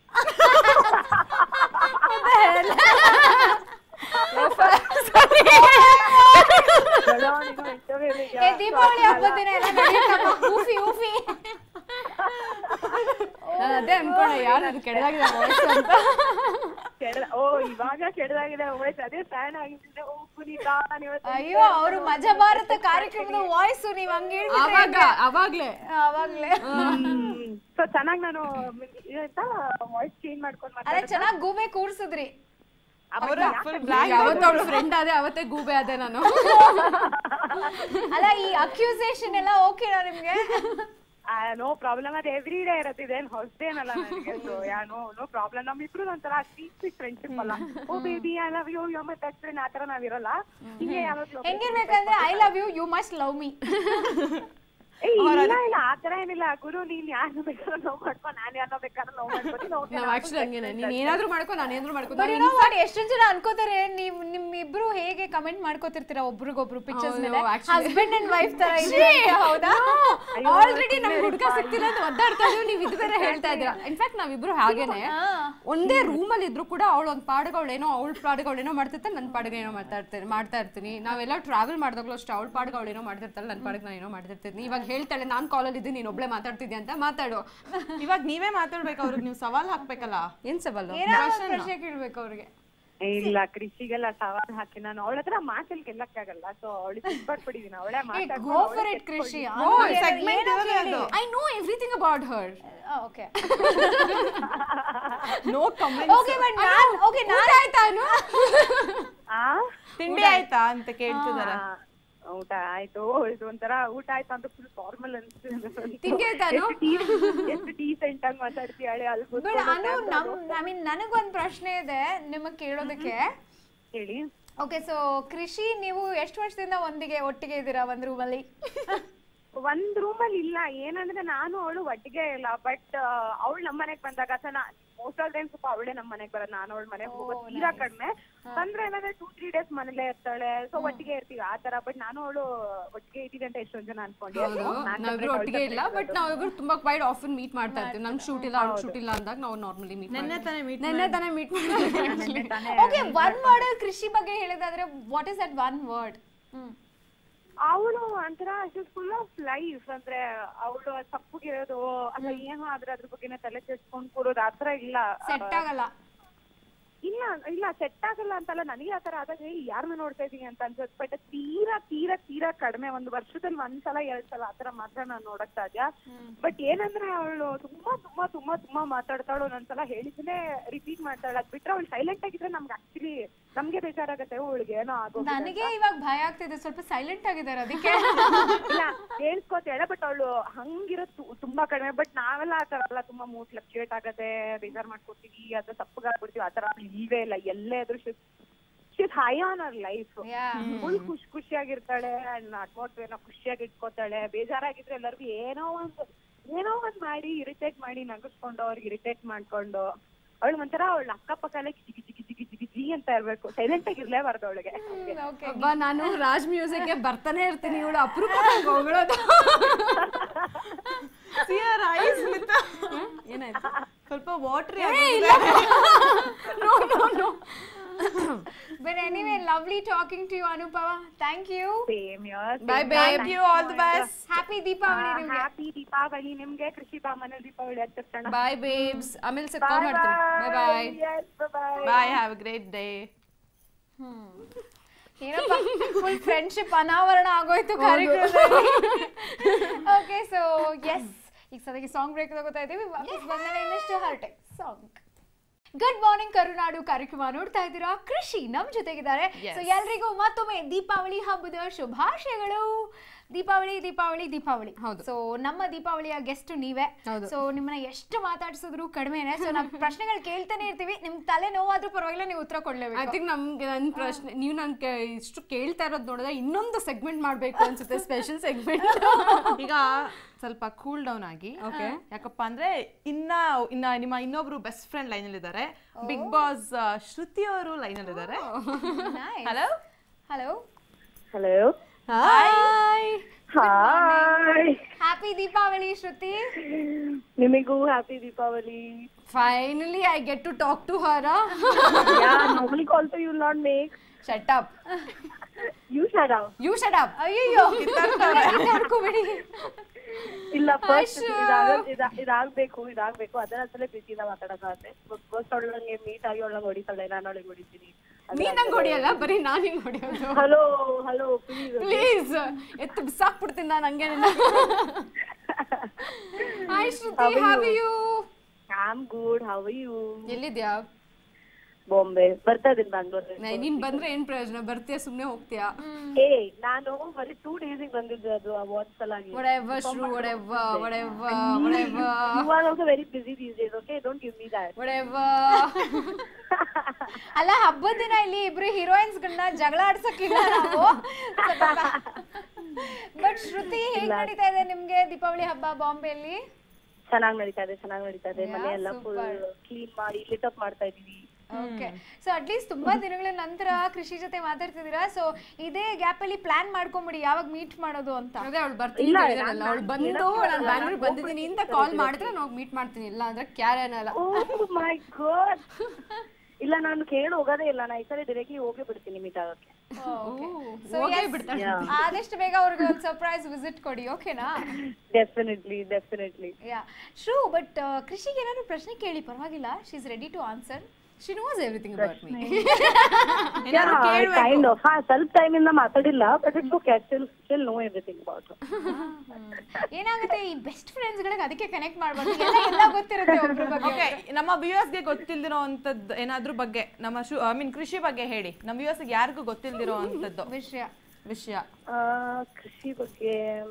ಏ, ದೀಪಾವಳಿ ಹಬ್ಬದ ದಿನ ಎಲ್ಲ ನಡೆಯುತ್ತಮ್ಮ. ಊಫಿ ಊಫಿ ನಾನು ಅದೇ ಅನ್ಕೊಂಡೆ ಯಾರು ಅದು ಕೆಳಗಾಗಿದೆ voice ಅಂತ ಕೆಡ- ಓ ಇವಾಗ ಕೆಡದಾಗಿದೆ ವಾಯ್ಸ್ ಅದೇ ಫ್ಯಾನ್ ಆಗಿದ್ದೆ ಓ ಪುನೀತಾ ನಾನ್ ಇವತ್ತು ಅಯ್ಯೋ ಅವರು ಮಜಾ ಭಾರತ ಕಾರ್ಯಕ್ರಮದ ವಾಯ್ಸ್ ನೀವ್ ಹಂಗ ಅವಾಗ ಅವಾಗ್ಲೇ ಅವಾಗ್ಲೇ ಸೊ ಚೆನ್ನಾಗಿ ನಾನು ವಾಯ್ಸ್ ಚೇಂಜ್ ಮಾಡ್ಕೊಂಡು ಅದೇ ಮಾತಾಡ್ತಾ ಚೆನ್ನಾಗ್ ಗೂಬೆ ಕೂರ್ಸಿದ್ರಿ ಅವರ ಫುಲ್ ಬ್ಲಾಕ್ ಯಾವತ್ತು ಅವಳ ಫ್ರೆಂಡ್ ಅದೇ ಅವತ್ತೇ ಗೂಬೆ ಅದೇ ನಾನು ಅಲ್ಲ ಈ ಅಕ್ಯೂಸೇಷನ್ ಎಲ್ಲ ಓಕೆನಾ ನಿಮ್ಗೆ ನೋ ಪ್ರಾಬ್ಲಮ್ ಅದು ಎವ್ರಿ ಡೇ ಇರತ್ತೆ ಇದೇನು ಹೊಸದೇನಲ್ಲ ನನಗೆ so yeah no no problem ನಮ್ಮಿಬ್ರು ಒಂಥರ ಸ್ವೀಟ್ ಸ್ವೀಟ್ ಫ್ರೆಂಡ್ಶಿಪ್ ಅಲ್ಲ oh baby I love you you my best friend ಆ ಥರ ನಾವಿರಲ್ಲ ಹಿಂಗೆ ಯಾವಾಗಲೂ ಹೆಂಗಿರ್ಬೇಕಂದ್ರೆ I love you you must love me ಏ ಇಲ್ಲ ಇಲ್ಲ ಆತರ ಏನಿಲ್ಲ ಗುರು ನೀನ್ ಯಾರನ್ನ ಬೇಕಾದ್ರೂ ನೋವು ಮಾಡ್ಕೊ ನಾನ್ ಯಾರನ್ನ ಬೇಕಾದ್ರೂ ನೋವು ಮಾಡ್ಕೊತೀನಿ okay, ನಾವ್ ನಾನು ಆಕ್ಚುಲಿ ಹಂಗೇನೆ ನೀನ್ ಏನಾದ್ರೂ ಮಾಡ್ಕೊ ನಾನು ಏನಾದ್ರೂ ಮಾಡ್ಕೊ ಬಟ್ ಏನೋ ಮಾಡಿ ಎಷ್ಟೊಂದ್ ಜನ ಅನ್ಕೋತಾರೆ ನೀವ್ ನಿಮ್ಮಿಬ್ರು ಹೇಗೆ ಕಮೆಂಟ್ ಮಾಡ್ಕೋತಿರ್ತೀರಾ ಒಬ್ರಿಗೊಬ್ರು ಪಿಕ್ಚರ್ಸ್ ಹೌದು, ಮೇಲೆ actually. ಹಸ್ಬೆಂಡ್ ಅಂಡ್ ವೈಫ್ ತರ ಇದೆ ಹೌದಾ ಆಲ್ರೆಡಿ ನಮ್ಗೆ ಹುಡುಗ ಸಿಕ್ತಿಲ್ಲ ಅಂತ ಒದ್ದಾಡ್ತಾ ಇದೀವಿ ನೀವ್ ಇದು ಬೇರೆ ಹೇಳ್ತಾ ಇದೀರಾ ಇನ್ಫ್ಯಾಕ್ಟ್ ನಾವಿಬ್ರು ಹಾಗೇನೆ ಒಂದೇ ರೂಮ್ ಅಲ್ಲಿ ಇದ್ರು ಕೂಡ ಅವಳು ಒಂದ್ ಪಾಡುಗಳೇನೋ ಅವಳ ಪಾಡುಗಳೇನೋ ಮಾಡ್ತಿರ್ತಾಳೆ ನನ್ನ ಪಾಡಿಗೆ ಏನೋ ಮಾಡ್ತಾ ಇರ್ತೀನಿ ಮಾಡ್ತಾ ಇರ್ತೀನಿ ನಾವೆಲ್ಲ ಟ್ರಾವೆಲ್ ಮಾಡಿದಾಗಲೂ ಅಷ್ಟೇ ಅವಳ ಪಾಡಿಗೆ ಅವಳೇನೋ ಮಾಡ್ತಿರ್ತಾಳೆ ನನ್ನ ಪಾಡಿಗೆ ನಾನು ಏನೋ ಮಾಡ್ತಿರ್ತೀನಿ ಇವಾಗ ಹೇಳ್ತಾಳೆ ನಾನು ಕಾಲಲ್ಲಿ ಇದ್ದೀನಿ ನೀನು ಒಬ್ಳೆ ಮಾತಾಡ್ತಿದ್ದೆ ಅಂತ ಮಾತಾಡು ಇವಾಗ ನೀವೇ ಮಾತಾಡ್ಬೇಕು ಅವ್ರಿಗೆ ನೀವು ಸವಾಲ್ ಹಾಕ್ಬೇಕಲ್ಲ ಏನ್ ಸವಾಲು ಏನಾದ್ರು ಪ್ರಶ್ನೆ ಕೇಳ್ಬೇಕು ಅವ್ರಿಗೆ ಇಲ್ಲ ಕೃಷಿಗೆಲ್ಲ ಸವಾಲ್ ಹಾಕಿ ನಾನು ಅವಳ ಹತ್ರ ಮಾತಲ್ಲಿ ಗೆಲ್ಲಕ್ಕಾಗಲ್ಲ ಸೊ ಅವಳಿಗೆ ಸಿಗ್ಬಾರ್ಬಿಟ್ಟಿದೀನಿ ಅವಳೇ go for it Krishi segment ಇರೋದೇ ಅದು. I know everything about her okay no comment okay but ನಾನ್ ಓಕೆ ನಾನ್ ಆಯ್ತಾ ಅನು? ಆ ತಿಂಡಿ ಆಯ್ತಾ ಅಂತ ಕೇಳ್ತಿದಾರ ಆ, ಊಟ ಆಯ್ತು ಇದು ಒಂಥರ ಊಟ ಆಯ್ತು ಅಂತ ಫುಲ್ ಫಾರ್ಮಲ್ ಅನ್ಸ್ತಿದೆ ತಿಂಡಿ ಆಯ್ತಾ ಅನು? ಎಷ್ಟು ಡೀಸೆಂಟ್ ಆಗಿ ಮಾತಾಡ್ತೀಯಾಳೆ ಅಲ್ಲಿ ಬಟ್ ಕೂತ್ಕೊಂಡು ಅನು ನಮ್ camera ಐ ಮೀನ್ ನನಗೊಂದ್ ಪ್ರಶ್ನೆ ಇದೆ ನಿಮಗ್ ಕೇಳೋದಕ್ಕೆ ಹೇಳಿ ಓಕೆ ಸೊ ಕೃಷಿ ನೀವು ಎಷ್ಟು ವರ್ಷದಿಂದ ಒಂದಿಗೆ ಒಟ್ಟಿಗೆ ಇದ್ದೀರಾ ಒಂದ್ ರೂಮಲ್ಲಿ ಒಂದ್ ರೂಮಲ್ಲಿ ಇಲ್ಲ ಏನಂದ್ರೆ ನಾನು ಅವಳು ಒಟ್ಟಿಗೆ ಇಲ್ಲ ಬಟ್ ಅವಳು ನಮ್ಮ ಮನೆಗ್ ಬಂದಾಗ ಅಥವಾ ಮೋಸ್ಟ್ ಆಫ್ ಟೈಮ್ ಸ್ವಲ್ಪ ಅವಳೇ ನಮ್ಮ ಮನೆಗ್ ಬರೋದು ನಾನು ಅವಳ ಮನೆಗ್ ಹೋಗೋದು ತೀರಾ ಕಡಿಮೆ ಬಂದ್ರೆ ಏನಂದ್ರೆ ಟೂ ತ್ರೀ ಡೇಸ್ ಮನೇಲೇ ಇರ್ತಾಳೆ ಸೊ ಒಟ್ಟಿಗೆ ಇರ್ತೀವಿ ಆ ತರ ಬಟ್ ನಾನು ಅವಳು ಒಟ್ಟಿಗೆ ಇದೀವಿ ಅಂತ ಎಷ್ಟೊಂದ್ ಜನ ಅನ್ಕೊಂಡೆ ಹೌದು ನಾವಿಬ್ರು ಒಟ್ಟಿಗೆ ಇಲ್ಲ ಬಟ್ ನಾವಿಬ್ರು ತುಂಬಾ ಕ್ವೈಟ್ ಆಫನ್ ಮೀಟ್ ಮಾಡ್ತಾ ಇರ್ತೀವಿ ನಮ್ ಶೂಟ್ ಇಲ್ಲ ಅವ್ಳು ಶೂಟ್ ಇಲ್ಲ ಅಂದಾಗ ನಾವು ನಾರ್ಮಲಿ ಮೀಟ್ ನೆನ್ನೆ ತಾನೇ meet ನೆನ್ನೆ ತಾನೇ meet okay one word Krishi ಬಗ್ಗೆ ಹೇಳಿದಾದ್ರೆ what is that one word ಅವಳು ಒಂಥರ ಫುಲ್ ಆಫ್ ಲೈಫ್ ಅಂದ್ರೆ ಅವಳು ತಪ್ಪುಗಿರೋದು ಅಥವಾ ಏನೋ ಆದ್ರೆ ಅದ್ರ ಬಗ್ಗೆನೇ ತಲೆ ಕೆಡ್ಸ್ಕೊಂಡ್ ಕೂರೋದು ಆತರ ಇಲ್ಲ ಸೆಟ್ ಆಗಲ್ಲ ಇಲ್ಲ ಇಲ್ಲ ಸೆಟ್ ಆಗಲ್ಲ ಅಂತಲ್ಲ ನನಗೆ ಆತರ ಆದಾಗ ಏ ಯಾರನ್ನ ನೋಡ್ತಾ ಇದೀನಿ ಅಂತ ಅನ್ಸುತ್ತೆ ಬಟ್ ತೀರಾ ತೀರಾ ತೀರಾ ಕಡಿಮೆ ಒಂದು ವರ್ಷದಲ್ಲಿ ಒಂದ್ಸಲ ಎರಡ್ ಸಲ ಆತರ ಮಾತ್ರ ನಾನು ನೋಡಕ್ ಸಾಧ್ಯ ಬಟ್ ಏನಂದ್ರೆ ಅವಳು ತುಂಬಾ ತುಂಬಾ ತುಂಬಾ ತುಂಬಾ ಮಾತಾಡ್ತಾಳು ಒಂದೊಂದ್ಸಲ ಹೇಳಿದ್ರೆ ರಿಪೀಟ್ ಮಾಡ್ತಾಳೆ ಅದ್ ಬಿಟ್ರೆ ಅವಳು ಸೈಲೆಂಟ್ ಆಗಿದ್ರೆ ನಮ್ಗೆ ಆಕ್ಚುಲಿ ನಮ್ಗೆ ಬೇಜಾರಾಗತ್ತೆ ಅವಳಿಗೆ ಏನೋ ಆಗೋ ನನಗೆ ಇವಾಗ ಭಯ ಆಗ್ತಿದೆ ಸ್ವಲ್ಪ ಸೈಲೆಂಟ್ ಆಗಿದ್ದಾರೆ ಅದಕ್ಕೆ ಇಲ್ಲ ಕೇಳಿಸ್ಕೊತಾಳೆ ಬಟ್ ಅವಳು ಹಂಗಿರೋದು ತು- ತುಂಬಾ ಕಡಿಮೆ ಬಟ್ ನಾವೆಲ್ಲ ಆತರ ಎಲ್ಲ ತುಂಬಾ ಮೂಡ್ ಫ್ಲಕ್ಚುಯೇಟ್ ಆಗತ್ತೆ ಬೇಜಾರ್ ಮಾಡ್ಕೊತೀವಿ ಅಥವಾ ತಪ್ಪಗಾಗ್ಬಿಡ್ತೀವಿ ಆತರ ಅವ್ಳು ಇಲ್ವೇ ಇಲ್ಲ ಎಲ್ಲೇ ಇದ್ರು she's high on our life Yeah. Full ಖುಷಿ ಖುಷಿಯಾಗಿರ್ತಾಳೆ ಅಟ್ಮಾಸ್ಫಿಯರ್ ಖುಷಿಯಾಗಿ ಇಟ್ಕೋತಾಳೆ ಬೇಜಾರಾಗಿದ್ರೆ ಎಲ್ಲರಿಗೂ ಏನೋ ಒಂದು ಏನೋ ಒಂದ್ ಮಾಡಿ ಇರಿಟೇಟ್ ಮಾಡಿ ನಗಿಸ್ಕೊಂಡು ಅವ್ರಿಗೆ ಇರಿಟೇಟ್ ಮಾಡ್ಕೊಂಡು ಅವಳು ಒಂಥರ ಅವಳ ಅಕ್ಕಪಕ್ಕಲ್ಲೇ ಗಿಜಿ ಗಿಜಿ ಗಿಜಿ ಗಿಜಿ ಗಿಜಿ ಅಂತ ಇರ್ಬೇಕು ಸೈಲೆಂಟ್ ಆಗಿ ಇರ್ಲೇಬಾರ್ದು ಅವಳಿಗೆ ಓಕೆ ಒಬ್ಬ ನಾನು ರಾಜ್ ಮ್ಯೂಸಿಕ್ಗೆ ಬರ್ತಾನೆ ಇರ್ತೀನಿ ಇವಳು ಅಪರೂಪ ಹೋಗಳೋದು ಸಿಯರ್ ಐಸ್ ವಿತ್ ಏನಾಯ್ತು ಸ್ವಲ್ಪ watery no no no but anyway lovely talking to you Anupama thank you same here Bye, babe. Thank you all the best happy Deepavali ನಿಮ್ಗೆ ಹ್ಯಾಪಿ ದೀಪಾವಳಿ ನಿಮ್ಗೆ ಕೃಷಿ ಬಾಮನ ದೀಪಾವಳಿ ಹಚ್ಚೋಣ ಬಾಯ್ ಬೇಬ್ಸ್ ಆಮೇಲೆ ಸರ್ ಕಾಲ್ ಮಾಡ್ತೀನಿ bye bye bye bye have a great day ಏನಪ್ಪ full friendship ಅನಾವರಣ ಆಗೋಯ್ತು ಕಾರ್ಯಕ್ರಮದಲ್ಲಿ ಓಕೆ ಸೊ ಎಸ್ ಈಗ ಸದ್ಯಕ್ಕೆ ಸಾಂಗ್ ಬ್ರೇಕ್ ತಗೋತಾ ಇದ್ದೀವಿ ವಾಪಸ್ ಬಂದರೆ ಇನ್ನಷ್ಟು ಹರಟೆ ಸಾಂಗ್ ಗುಡ್ ಮಾರ್ನಿಂಗ್ ಕರುನಾಡು ಕಾರ್ಯಕ್ರಮ ನೋಡ್ತಾ ಇದ್ದೀರಾ ಕೃಷಿ ನಮ್ ಜೊತೆಗಿದ್ದಾರೆ ಸೊ ಎಲ್ರಿಗೂ ಮತ್ತೊಮ್ಮೆ ದೀಪಾವಳಿ ಹಬ್ಬದ ಶುಭಾಶಯಗಳು ದೀಪಾವಳಿ ದೀಪಾವಳಿ ದೀಪಾವಳಿ ಹೌದು. ಸೊ ನಮ್ಮ ದೀಪಾವಳಿಯ ಗೆಸ್ಟ್ ನೀವೇ ಹೌದು. ಸೊ ನಿಮ್ಮನ್ನ ಎಷ್ಟು ಮಾತಾಡ್ಸಿದ್ರು ಕಡಿಮೆನೆ ಸೊ ನಾವು ಪ್ರಶ್ನೆಗಳು ಕೇಳ್ತಾನೆ ಇರ್ತೀವಿ ನಿಮ್ ತಲೆ ನೋವಾದ್ರೂ ಪರವಾಗಿಲ್ಲ ನೀವು ಉತ್ತರ ಐ ಕೊಡ್ಲೇಬೇಕು ಥಿಂಕ್ ನಮ್ಗೆ ನನ್ನ ಪ್ರಶ್ನೆ ನೀವು ನನ್ಗೆ ಇಷ್ಟು ಕೇಳ್ತಾ ಇರೋದು ನೋಡಿದ್ರೆ ಇನ್ನೊಂದು ಸೆಗ್ಮೆಂಟ್ ಮಾಡಬೇಕು ಅನ್ಸುತ್ತೆ ಸ್ಪೆಷಲ್ ಸೆಗ್ಮೆಂಟ್ ಈಗ ಸ್ವಲ್ಪ ಕೂಲ್ ಡೌನ್ ಆಗಿ Okay. ಯಾಕಪ್ಪ ಅಂದ್ರೆ ಇನ್ನ ಇನ್ನ ನಿಮ್ಮ ಇನ್ನೊಬ್ರು ಬೆಸ್ಟ್ ಫ್ರೆಂಡ್ ಲೈನ್ ಅಲ್ಲಿ ಇದ್ದಾರೆ ಬಿಗ್ ಬಾಸ್ ಶ್ರುತಿ ಅವರು ಲೈನ್ ಅಲ್ಲಿ ಇದ್ದಾರೆ hello hello hello hi hi happy Deepavali Shruti ನಿಮಗೂ happy Deepavali finally I get to talk to her Yeah, normally also you will not make. Shut up You shut up. You shut up ಅಯ್ಯೋ ಕಿತ್ತಾಡ್ಕೋಬೇಡಿ ಇಲ್ಲ first ಇದಾಗ್ಬೇಕು ಇದಾಗ್ಬೇಕು ಅದನ್ನ ಅಸಲೇ ಪ್ರೀತಿಯಿಂದ ಮಾತಾಡೋದಾದ್ರೆ first ಅವಳಂಗೆ meet ಆಗಿ ಒಳಗೆ ಹೊಡಿತಾಳೆ ನಾನು ಒಳಗೆ ಹೊಡಿತೀನಿ ನೀನ್ ನಂಗೆ ಹೊಡಿಯಲ್ಲ ಬರೀ ನಾನು ಹಿಂಗೆ ಹೊಡಿಯೋದು ಹಲೋ ಹಲೋ ಪ್ಲೀಸ್ ಪ್ಲೀಸ್ ಎತ್ತು ಬಿಸಾಕ್ಬಿಡ್ತೀನಿ ನಾನು ಹಂಗೇನಿಲ್ಲ hi Shruti have you I am good how you ಎಲ್ಲಿದ್ಯಾ ಬಾಂಬೆ ಬರ್ತಾ ಇದೀನಿ ಬ್ಯಾಂಗ್ಳೂರ್ ನೇ- ನೀನ್ ಬಂದ್ರೆ ಏನ್ ಪ್ರಯೋಜನ ಬರ್ತೀಯಾ ಸುಮ್ನೆ ಹೋಗ್ತೀಯಾ ಏ ನಾನು ಬರೀ ಟೂ ಡೇಸಿಗೆ ಬಂದಿದ್ದೆ ಅದು ಅವಾರ್ಡ್ಸ್ ಸಲಾಗಿ whatever shrew whatever whatever whatever You are also very busy these days, okay? Don't give me that. whatever ಅಲ್ಲ ಹಬ್ಬದ ದಿನ ಇಲ್ಲಿ ಇಬ್ರು ಹೀರೋಯಿನ್ಸ್ ಗಳನ್ನ ಜಗಳ ಆಡ್ಸಕ್ಕಿಲ್ಲ ನಾವು ಬಟ್ ಬಟ್ ಶ್ರುತಿ ಹೇಗ್ ನಡೀತಾ ಇದೆ ನಿಮ್ಗೆ ದೀಪಾವಳಿ ಹಬ್ಬ ಬಾಂಬೆಯಲ್ಲಿ ಚೆನ್ನಾಗ್ ನಡೀತಾ ಇದೆ ಚೆನ್ನಾಗ್ ನಡೀತಾ ಇದೆ Yeah, ಮನೆ ಎಲ್ಲ ಫುಲ್ super. ಕ್ಲೀನ್ ಮಾಡಿ ಲಿಟ್ ಅಪ್ ಮಾಡ್ತಾ ಇದೀವಿ ಓಕೆ ಸೊ ಅಟ್ಲೀಸ್ಟ್ ತುಂಬಾ ದಿನಗಳ ನಂತರ ಕೃಷಿ ಜೊತೆ ಮಾತಾಡ್ತಿದ್ದೀರಾ ಸೊ ಇದೇ ಗ್ಯಾಪ್ ಅಲ್ಲಿ ಪ್ಲಾನ್ ಮಾಡ್ಕೊಂಬಿಡಿ ಯಾವಾಗ ಮೀಟ್ ಮಾಡೋದು ಅಂತ ಅದೇ ಅವಳು ಬರ್ತೀನಿ ಇಲ್ಲ, ಅಂತ ಹೇಳಿದ್ರಲ್ಲ, ನಾನ್- ಅವ್ಳು ಬಂದು ಹೇಳಕ್ಕೆ ನಾನು ಬರಲ್ಲ, ಬ್ಯಾಂಗ್ಳೂರ್ ನಾನು ಬಂದಿದ್ದೀನಿ ಅಂತ ಹೋಗ್ಬಿಟ್ಟು ಕಾಲ್ ಮಾಡಿದ್ರೆ ನಾವು ಮೀಟ್ ಮಾಡ್ತೀನಿ ಇಲ್ಲ ಅಂದ್ರೆ ಕ್ಯಾರೇನಲ್ಲ ಓ ಮೈ ಗಾಡ್ ಇಲ್ಲ ನಾನು ಕೇಳಿ ಹೋಗೋದೇ ಇಲ್ಲ ನಾ ಈ ಸಲ ಡೈರೆಕ್ಟ್ಲಿ ಹೋಗೇ ಬಿಡ್ತೀನಿ ಮೀಟ್ ಆಗಕ್ಕೆ ಸೊ ಆದಷ್ಟು ಬೇಗ ಅವ್ರಿಗೆ ಒಂದು ಸರ್ಪ್ರೈಸ್ ವಿಸಿಟ್ ಕೊಡಿ ಓಕೆನಾ definitely definitely yeah Shru but ಕೃಷಿಗೆ ಏನಾದ್ರು ಪ್ರಶ್ನೆ ಕೇಳಿ ಪರವಾಗಿಲ್ಲ she is ready to answer she knows everything about me kind of ಹಾ ಸ್ವಲ್ಪ ಟೈಮ್ ಇಂದ ಮಾತಾಡಿಲ್ಲ but it's okay still still know everything about ಏನಾಗುತ್ತೆ ಈ ಬೆಸ್ಟ್ ಫ್ರೆಂಡ್ಸ್ ಗಳಿಗೆ ಅದಕ್ಕೆ ಕನೆಕ್ಟ್ ಮಾಡ್ಬಾರ್ದು ಎಲ್ಲ ಎಲ್ಲ ಗೊತ್ತಿರುತ್ತೆ ಒಬ್ರ ಬಗ್ಗೆ ಓಕೆ ನಮ್ಮ ವ್ಯೂವರ್ಸ್ಗೆ ಗೊತ್ತಿಲ್ದಿರೋ ಅಂತದ್ದು ಏನಾದ್ರೂ ಬಗ್ಗೆ ನಮ್ಮ ಶು ಐ ಮೀನ್ ಕೃಷಿ ಬಗ್ಗೆ ಹೇಳಿ ನಮ್ಮ ವ್ಯೂವರ್ಸ್ಗೆ ಯಾರಿಗೂ ಗೊತ್ತಿಲ್ದಿರೋ ಅಂತದ್ದು ವಿಷಯ ವಿಷಯ ಕೃಷಿ ಬಗ್ಗೆ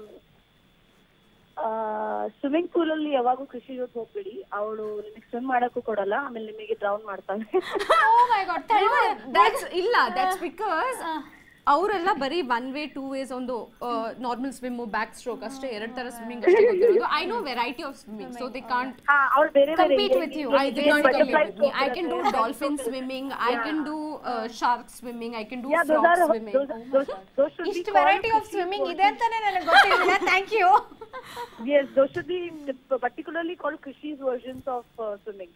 ಸ್ವಿಮ್ಮಿಂಗ್ ಪೂಲ್ ಅಲ್ಲಿ ಯಾವಾಗೂ ಕೃಷಿ ಜೊತೆ ಹೋಗ್ಬೇಡಿ ಅವಳು ನಿಮಗೆ ಸ್ವಿಮ್ ಮಾಡಕ್ಕೂ ಕೊಡಲ್ಲ ಆಮೇಲೆ ನಿಮಗೆ ಡ್ರೌನ್ ಮಾಡ್ತಾಳೆ ಓ ಮೈ ಗಾಡ್ ದಟ್ಸ್ ಇಲ್ಲ ದಟ್ಸ್ ಬಿಕಾಸ್ ಅವರೆಲ್ಲ ಬರೀ ಒನ್ ವೇ ಟೂ ವೇಸ್ ಒಂದು ನಾರ್ಮಲ್ ಸ್ವಿಮ್ ಬ್ಯಾಕ್ ಸ್ಟ್ರೋಕ್ ಅಷ್ಟೇ ಎರಡ್ ತರ ಸ್ವಿಮ್ಮಿಂಗ್ ಅಷ್ಟೇ ಗೊತ್ತಿರೋದು I know variety of swimming so they can't ಹಾ ಅವ್ಳು ಬೇರೆ ಬೇರೆ Compete with you. I did not compete with me. I can do dolphin swimming. I can do uh, shark swimming. I can do Yeah, those frog are swimming. those, those, those should be ಇಷ್ಟು called variety of Krishi swimming pools. ಇದೆ ಅಂತಾನೆ ನನಗೆ ಗೊತ್ತಿರಲಿಲ್ಲ thank you Yes, those should be particularly called Krishi's versions of uh, swimming.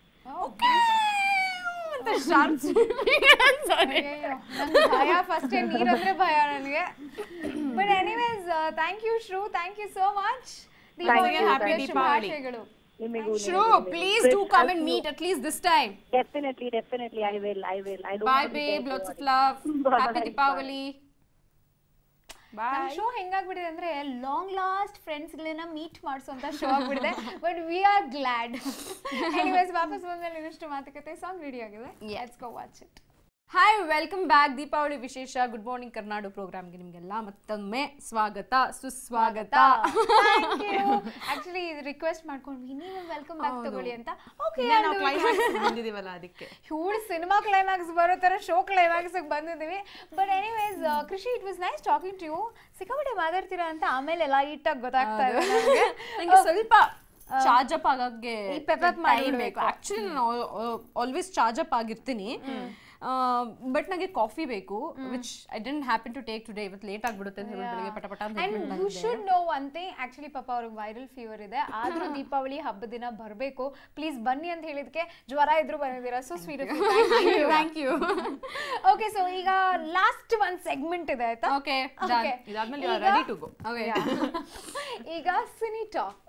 ಮತ್ತೆ shark swimming ಅನ್ಸೋನೆ. ನಂಗೆ ಭಯ first ನೀರಂದ್ರೆ ಭಯ ನನಗೆ but anyways thank you Shru thank you so much Thank you, happy Deepavali. ಶುಭಾಶಯಗಳು ನಿಮಗೂ Shro, please do come and meet at least this time. Definitely, definitely, I will, I will. I don't Bye, want to babe. get Lots of worried. love. Bye, Happy bye. Deepavali. ನಮ್ಮ ಬಾಯ್ show ಹೆಂಗಾಗ್ಬಿಟ್ಟಿದೆ ಅಂದ್ರೆ long lost ಫ್ರೆಂಡ್ಸ್ಗಳನ್ನ meet ಮಾಡಿಸುವಂತ show ಆಗ್ಬಿಟ್ಟಿದೆ but we are glad anyways ವಾಪಸ್ ಬಂದ್ಮೇಲೆ ಇನ್ನಷ್ಟು ಮಾತುಕತೆ ಸಾಂಗ್ ರೆಡಿ ಆಗಿದೆ let's go watch it hi welcome back Deepavali ವಿಶೇಷ ಗುಡ್ ಮಾರ್ನಿಂಗ್ ಕರ್ನಾಡು ಪ್ರೋಗ್ರಾಮ್ಗೆ ನಿಮಗೆಲ್ಲ ಮತ್ತೊಮ್ಮೆ ಸ್ವಾಗತ ಸುಸ್ವಾಗತ ಆಕ್ಚುಲಿ ರಿಕ್ವೆಸ್ಟ್ ಮಾಡ್ಕೊಂಡ್ವಿ ನೀವು ವೆಲ್ಕಮ್ ಬ್ಯಾಕ್ ತಗೊಳ್ಳಿ ಅಂತ ಓಕೆ ನಾವು ಕ್ಲೈಮ್ಯಾಕ್ಸ್ ಬಂದಿದೀವಲ್ಲ ಅದಕ್ಕೆ ಹ್ಯೂಡ್ ಸಿನಿಮಾ ಕ್ಲೈಮ್ಯಾಕ್ಸ್ ಬರೋ ತರ ಶೋ ಕ್ಲೈಮ್ಯಾಕ್ಸ್ ಬಂದಿದ್ದೀವಿ but anyways Krishi it was nice talking to you ಸಿಕ್ಕಾಪಟ್ಟೆ ಮಾತಾಡ್ತೀರಾ ಅಂತ ಆಮೇಲೆ ಲೈಟ್ ಆಗಿ ಗೊತ್ತಾಗ್ತಾ ಇದೆ ನಮ್ಗೆ. ನಂಗೆ ಸ್ವಲ್ಪ ಚಾರ್ಜ್ ಅಪ್ ಆಗಕ್ಕೆ ಈ pep up time ಮಾಡ್ಬಿಡ್ಬೇಕು. ಬೇಕು ಆಕ್ಚುಲಿ ನಾನು ಆಲ್ವೇಸ್ ಚಾರ್ಜ್ ಅಪ್ ಆಗಿರ್ತೀನಿ ಬಟ್ ನನಗೆ ಕಾಫಿ ಬೇಕು which I didn't happen to take today ಇವತ್ತು ಲೇಟ್ ಆಗ್ಬಿಡುತ್ತೆ ಅಂತ ಹೇಳ್ಬಿಟ್ಟು ಬೆಳಿಗ್ಗೆ ಪಟ ಪಟ ಅಂತ ಅಂಡ್ ಹೇಳ್ಬಿಟ್ಟು ಯು ಬಂದೆ. Should know one thing actually ಪಾಪ ಅವ್ರಿಗೆ ವೈರಲ್ ಫೀವರ್ ಇದೆ ಆದ್ರೂ ದೀಪಾವಳಿ ಹಬ್ಬದ ದಿನ ಬರಬೇಕು ಪ್ಲೀಸ್ ಬನ್ನಿ ಅಂತ ಹೇಳಿದಕ್ಕೆ ಜ್ವರ ಇದ್ರು ಬಂದಿದ್ದೀರಾ so sweet thank you okay so ಈಗ ಲಾಸ್ಟ್ ಒಂದ್ ಸೆಗ್ಮೆಂಟ್ ಇದೆ ಆಯ್ತಾ ಓಕೆ Okay. ಇದಾದ್ಮೇಲೆ ಯು ಆರ್ ಈಗ- ರೆಡಿ ಟು ಗೋ ಓಕೆ ಈಗ cine talk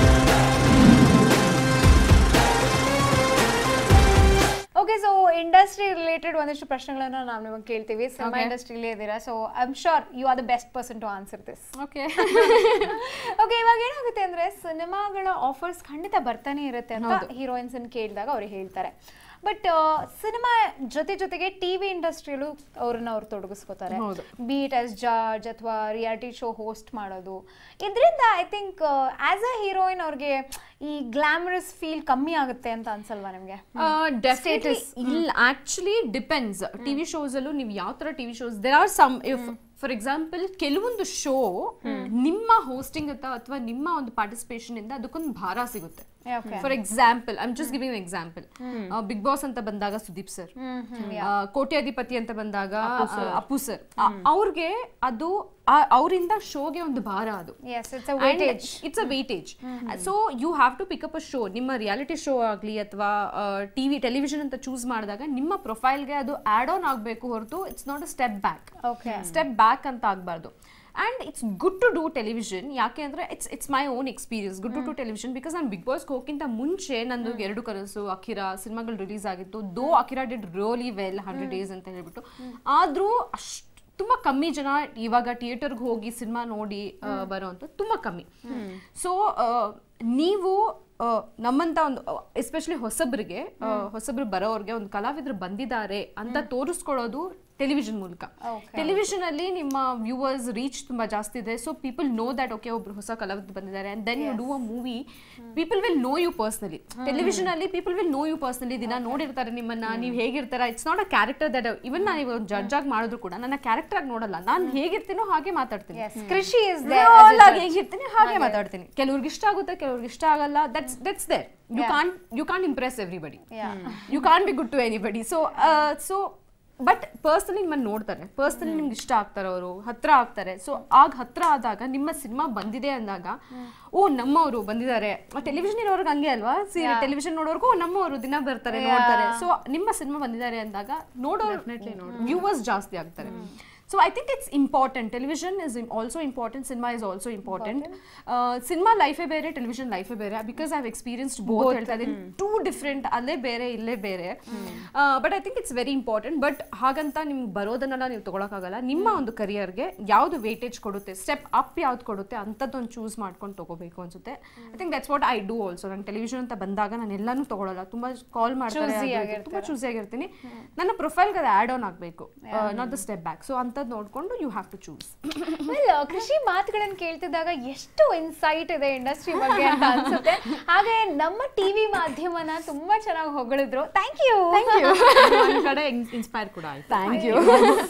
okay so industry related ಒಂದಿಷ್ಟು ಪ್ರಶ್ನೆಗಳನ್ನ ನಾವು ನಿಮಗೆ ಕೇಳ್ತೀವಿ ಸಿನಿಮಾ Okay. ಇಂಡಸ್ಟ್ರಿಲೇ ಇದ್ದೀರಾ so I am sure you are the best person to answer this okay okay ಇವಾಗ ಏನಾಗುತ್ತೆ ಅಂದ್ರೆ ಸಿನಿಮಾಗಳ ಆಫರ್ಸ್ ಖಂಡಿತ ಬರ್ತಾನೆ ಇರುತ್ತೆ ಅಂತ ಹೀರೋಯಿನ್ಸ್ ಕೇಳಿದಾಗ ಅವ್ರು ಹೇಳ್ತಾರೆ ಬಟ್ ಸಿನಿಮಾ ಜೊತೆ ಜೊತೆಗೆ ಟಿವಿ ಇಂಡಸ್ಟ್ರಿಯಲ್ಲೂ ಅವ್ರನ್ನ ಅವ್ರು ತೊಡಗಿಸ್ಕೋತಾರೆ ಹೌದು. ಬೀಟ್ ಆಸ್ ಜಾರ್ಜ್ ಅಥವಾ ರಿಯಾಲಿಟಿ ಶೋ ಹೋಸ್ಟ್ ಮಾಡೋದು ಇದರಿಂದ I think as a heroine ಅವ್ರಿಗೆ ಈ ಗ್ಲಾಮರಸ್ ಫೀಲ್ ಕಮ್ಮಿ ಆಗುತ್ತೆ ಅಂತ ಅನ್ಸಲ್ವಾ ನಿಮಗೆ ಡೆಫಿನೆಟ್ಲಿ ಇಲ್ಲ ಆಕ್ಚುಲಿ ಡಿಪೆಂಡ್ಸ್ ಟಿವಿ ಶೋಸ್ ಅಲ್ಲೂ ನೀವು ಯಾವ ತರ TV shows there are some if for example ಕೆಲವೊಂದು ಶೋ ನಿಮ್ಮ ಹೋಸ್ಟಿಂಗ್ ಅಥವಾ ನಿಮ್ಮ ಒಂದು ಪಾರ್ಟಿಸಿಪೇಷನ್ ಇಂದ ಅದಕ್ಕೊಂದು ಭಾರ ಸಿಗುತ್ತೆ Okay. For example I'm just giving example Bigg Boss ಅಂತ ಬಂದಾಗ ಸುದೀಪ್ ಸರ್ ಕೋಟ್ಯಾಧಿಪತಿ ಅಂತ ಬಂದಾಗ ಅಪ್ಪು ಸರ್ ಅವ್ರಿಗೆ ಅದು ಅವರಿಂದ ಶೋಗೆ ಒಂದು ಭಾರ ಅದು yes it's a weightage it's a weightage so you have to pick up a show ನಿಮ್ಮ ರಿಯಾಲಿಟಿ ಶೋ ಆಗಲಿ ಅಥವಾ ಟಿವಿ ಟೆಲಿವಿಷನ್ ಅಂತ ಚೂಸ್ ಮಾಡಿದಾಗ ನಿಮ್ಮ ಪ್ರೊಫೈಲ್ಗೆ ಅದು ಆಡ್ ಆನ್ ಆಗಬೇಕು ಹೊರತು it's not a step back Okay. Step back ಅಂತ ಆಗಬಾರ್ದು and it's good to do television ಯಾಕೆ ಅಂದರೆ it's it's my own experience good to do television because ನಾನು ಬಿಗ್ ಬಾಸ್ಗೆ ಹೋಗಿಂತ ಮುಂಚೆ ನಂದು ಎರಡು ಕನಸು ಅಕಿರಾ ಸಿನಿಮಾಗಳು ರಿಲೀಸ್ ಆಗಿತ್ತು though Akira did really well hundred days ಅಂತ ಹೇಳ್ಬಿಟ್ಟು ಆದರೂ ಅಷ್ಟು ತುಂಬ ಕಮ್ಮಿ ಜನ ಇವಾಗ ಥಿಯೇಟರ್ಗೆ ಹೋಗಿ ಸಿನಿಮಾ ನೋಡಿ ಬರೋವಂಥ ತುಂಬ ಕಮ್ಮಿ ಸೊ ನೀವು ಆ, ನಮ್ಮಂತ ಒಂದು ಎಸ್ಪೆಷಲಿ ಹೊಸಬ್ರಿಗೆ ಆ, ಹೊಸಬ್ರು ಬರೋರ್ಗೆ ಒಂದು ಕಲಾವಿದ್ರು ಬಂದಿದ್ದಾರೆ ಅಂತ ತೋರಿಸ್ಕೊಳ್ಳೋದು ಟೆಲಿವಿಷನ್ ಮೂಲಕ ಟೆಲಿವಿಷನ್ ಅಲ್ಲಿ ನಿಮ್ಮ ವ್ಯೂವರ್ಸ್ ರೀಚ್ ತುಂಬಾ ಜಾಸ್ತಿ ಇದೆ so people know that okay ಒಬ್ರು ಹೊಸ ಕಲಾವಿದ್ರು ಬಂದಿದ್ದಾರೆ and then you do a movie people will know you personally television ಅಲ್ಲಿ people will know you personally ದಿನ ನೋಡಿರ್ತಾರೆ ನಿಮ್ಮನ್ನ ನೀವು ಹೇಗಿರ್ತಾರ it's not a character that even ನಾನು ಇವಾಗ ಜಡ್ಜ್ ಆಗಿ ಮಾಡಿದ್ರು ಕೂಡ ನನ್ನ ಕ್ಯಾರೆಕ್ಟರ್ ಆಗಿ ನೋಡಲ್ಲ ನಾನು ಹೇಗಿರ್ತೀನೋ ಹಾಗೆ ಮಾತಾಡ್ತೀನಿ ಕೃಷಿ ಇಸ್ Real ಆಗಿ ಹೇಗಿರ್ತೀನಿ ಹಾಗೆ ಮಾತಾಡ್ತೀನಿ ಕೆಲವ್ರಿಗೆ ಇಷ್ಟ ಆಗುತ್ತೆ ಕೆಲವ್ರಿಗೆ ಇಷ್ಟ ಆಗಲ್ಲ that's that's there you can you can impress everybody you can be good to anybody so so but personally ನಿಮ್ಮನ್ನು ನೋಡ್ತಾರೆ ಪರ್ಸನಲಿ ನಿಮ್ಗೆ ಇಷ್ಟ ಆಗ್ತಾರೆ ಅವರು ಹತ್ರ ಆಗ್ತಾರೆ ಸೊ ಆಗ ಹತ್ರ ಆದಾಗ ನಿಮ್ಮ ಸಿನಿಮಾ ಬಂದಿದೆ ಅಂದಾಗ ಓ ನಮ್ಮವರು ಬಂದಿದ್ದಾರೆ ಟೆಲಿವಿಷನ್ ಇರೋರ್ಗೆ ಹಂಗೆ ಅಲ್ವಾ ಟೆಲಿವಿಷನ್ ನೋಡೋರ್ಗೂ ಓ, ನಮ್ಮವರು ದಿನ ಬರ್ತಾರೆ ನೋಡ್ತಾರೆ ಸೊ ನಿಮ್ಮ ಸಿನಿಮಾ ಬಂದಿದ್ದಾರೆ ಅಂದಾಗ ನೋಡೋರು ವ್ಯೂವರ್ಸ್ ಜಾಸ್ತಿ ಆಗ್ತಾರೆ so I think it's important television is also important cinema is also important cinema ಲೈಫೇ ಬೇರೆ ಟೆಲಿವಿಷನ್ ಲೈಫೇ ಬೇರೆ because I have experienced both ಹೇಳ್ತಾ ಇದ್ದೀನಿ ಟೂ ಡಿಫ್ರೆಂಟ್ ಅಲ್ಲೇ ಬೇರೆ ಇಲ್ಲೇ ಬೇರೆ but I think it's very important but ಹಾಗಂತ ನಿಮ್ಗೆ ಬರೋದನ್ನೆಲ್ಲ ನೀವು ತೊಗೊಳಕ್ಕಾಗಲ್ಲ ನಿಮ್ಮ ಒಂದು ಕರಿಯರ್ಗೆ ಯಾವುದು ವೇಟೇಜ್ ಕೊಡುತ್ತೆ ಸ್ಟೆಪ್ ಅಪ್ ಯಾವ್ದು ಕೊಡುತ್ತೆ ಅಂಥದ್ದೊಂದು ಚೂಸ್ ಮಾಡ್ಕೊಂಡು ತಗೋಬೇಕು ಅನ್ಸುತ್ತೆ I think that's what I do also ನಾನು ಟೆಲಿವಿಷನ್ ಅಂತ ಬಂದಾಗ ನಾನು ಎಲ್ಲಾನು ತಗೊಳ್ಳಲ್ಲ ತುಂಬಾ ಕಾಲ್ ಮಾಡ್ತಾರೆ ಅದು ಇದು. ತುಂಬಾ ಚೂಸಿ ಆಗಿರ್ತೀನಿ ನನ್ನ ಪ್ರೊಫೈಲ್ಗೆ ಅದು ಆ್ಯಡ್ ಆನ್ ಆಗಬೇಕು not the step back so ಅಂಥದ್ದು ನೋಡಿಕೊಂಡು you have to choose well Krishi ಮಾತುಗಳನ್ನ ಕೇಳ್ತಿದ್ದಾಗ ಎಷ್ಟು ಇನ್ಸೈಟ್ ಇದೆ ಇಂಡಸ್ಟ್ರಿ ಬಗ್ಗೆ ಅಂತ ಅನ್ಸುತ್ತೆ ಹಾಗೆ ನಮ್ಮ ಟಿವಿ ಮಾಧ್ಯಮನ ತುಂಬಾ ಚೆನ್ನಾಗಿ ಹೊಗಳಿದ್ರು ಥ್ಯಾಂಕ್ ಯು ಒಂದ್ ಕಡೆ ಇನ್ಸ್ಪೈರ್ ಕೂಡ ಆಯ್ತು ಥ್ಯಾಂಕ್ ಯು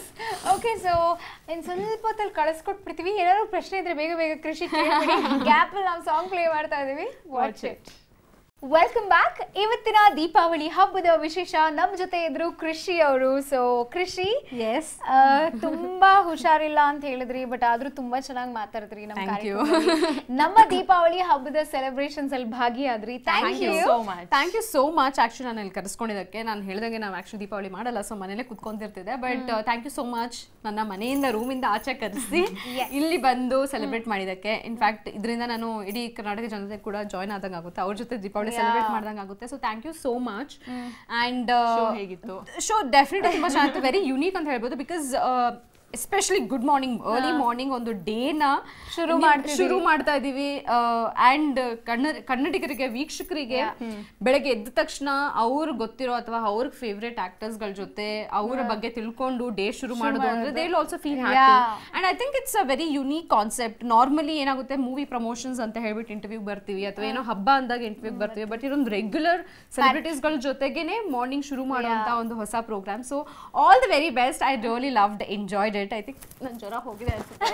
ಓಕೆ ಸೊ ಇನ್ ಸ್ವಲ್ಪ ಹೊತ್ತಲ್ಲಿ ಕಳಿಸ್ಕೊಟ್ಬಿಡ್ತೀವಿ ಏನಾದ್ರು ಪ್ರಶ್ನೆ ಇದ್ರೆ ಬೇಗ ಬೇಗ ಕೃಷಿ ಗ್ಯಾಪ್ ನಾವು ಸಾಂಗ್ ಪ್ಲೇ ಮಾಡ್ತಾ ಇದೀವಿ ವಾಚ್ ಇಟ್ ವೆಲ್ಕಮ್ ಬ್ಯಾಕ್ ಇವತ್ತಿನ ದೀಪಾವಳಿ ಹಬ್ಬದ ವಿಶೇಷ ನಮ್ಮ ಜೊತೆ ಇದ್ರು ಕೃಷಿ ಅವರು ಸೊ ಕೃಷಿ ಎಸ್ ಆ, ತುಂಬಾ ಹುಷಾರಿಲ್ಲ ಅಂತ ಹೇಳಿದ್ರಿ ಬಟ್ ಆದ್ರೂ ತುಂಬಾ ಚೆನ್ನಾಗಿ ಮಾತಾಡಿದ್ರಿ ನಮ್ಮ Thank you. ಕಾರ್ಯಕ್ರಮದಲ್ಲಿ. ನಮ್ಮ ದೀಪಾವಳಿ ಹಬ್ಬದ ಸೆಲೆಬ್ರೇಷನ್ಸ್ ಅಲ್ಲಿ ಭಾಗಿಯಾದ್ರಿ thank thank you you so much thank you so much actually ನಾನು ಇಲ್ಲಿ ಕರೆಸ್ಕೊಂಡಿದ್ದಕ್ಕೆ ನಾನು ಹೇಳ್ದಂಗೆ ನಾವು ಆಕ್ಚುಲಿ ದೀಪಾವಳಿ ಮಾಡಲ್ಲ ಸೊ ಮನೇಲೆ ಕುತ್ಕೊಂತಿರ್ತಿದ್ದೆ but thank you so much ನನ್ನ ಮನೆಯಿಂದ ರೂಮಿಂದ ಆಚೆ ಕರೆಸಿ ಇಲ್ಲಿ ಬಂದು ಸೆಲೆಬ್ರೇಟ್ ಮಾಡಿದ್ದಕ್ಕೆ ಇನ್ಫ್ಯಾಕ್ಟ್ ಇದರಿಂದ ನಾನು ಇಡೀ ಕರ್ನಾಟಕ ಜನತೆ ಕೂಡ ಜಾಯ್ನ್ ಆದಂಗೆ ಆಗುತ್ತೆ ಅವ್ರ ಜೊತೆ ದೀಪಾವಳಿ ಸೆಲೆಬ್ರೇಟ್ ಮಾಡ್ದಂಗೆ ಆಗುತ್ತೆ so thank you so much and Show ಹೇಗಿತ್ತು? ಶೋ ಡೆಫಿನೆಟ್ ತುಂಬ ಚೆನ್ನಾಗಿತ್ತು ವೆರಿ ಯುನೀಕ್ ಅಂತ ಹೇಳ್ಬೋದು because especially good morning early morning ಒಂದು ಡೇನ ಶುರು ನೀವು ಮಾಡ್ತಿದೀವಿ. ಶುರು ಮಾಡ್ತಾ ಇದೀವಿ ಅಂಡ್ ಕನ್ನ ಕನ್ನಡಿಗರಿಗೆ ವೀಕ್ಷಕರಿಗೆ ಬೆಳಗ್ಗೆ ಎದ್ದ ತಕ್ಷಣ ಅವ್ರಿಗೆ ಗೊತ್ತಿರೋ ಅಥವಾ ಅವ್ರಿಗೆ ಫೇವ್ರೆಟ್ ಆಕ್ಟರ್ಸ್ ಗಳ ಜೊತೆ ಅವರ ಬಗ್ಗೆ ತಿಳ್ಕೊಂಡು ಡೇ ಶುರು ಮಾಡೋದು ಅಂದ್ರೆ they also feel happy and I think it's a very unique concept normally ಏನಾಗುತ್ತೆ ಮೂವಿ ಪ್ರಮೋಷನ್ಸ್ ಅಂತ ಹೇಳ್ಬಿಟ್ಟು ಇಂಟರ್ವ್ಯೂ ಬರ್ತೀವಿ ಅಥವಾ ಏನೋ ಹಬ್ಬ ಅಂದಾಗ ಇಂಟರ್ವ್ಯೂ ಬರ್ತೀವಿ ಬಟ್ ಇದೊಂದು ರೆಗ್ಯುಲರ್ ಸೆಲೆಬ್ರಿಟೀಸ್ ಗಳ ಜೊತೆಗೇನೆ ಮಾರ್ನಿಂಗ್ ಶುರು ಮಾಡುವಂತ ಒಂದು ಹೊಸ program so all the very best I really loved enjoyed it I think ನನ್ನ ಜ್ವರ ಹೋಗಿದೆ ಅನ್ಸುತ್ತೆ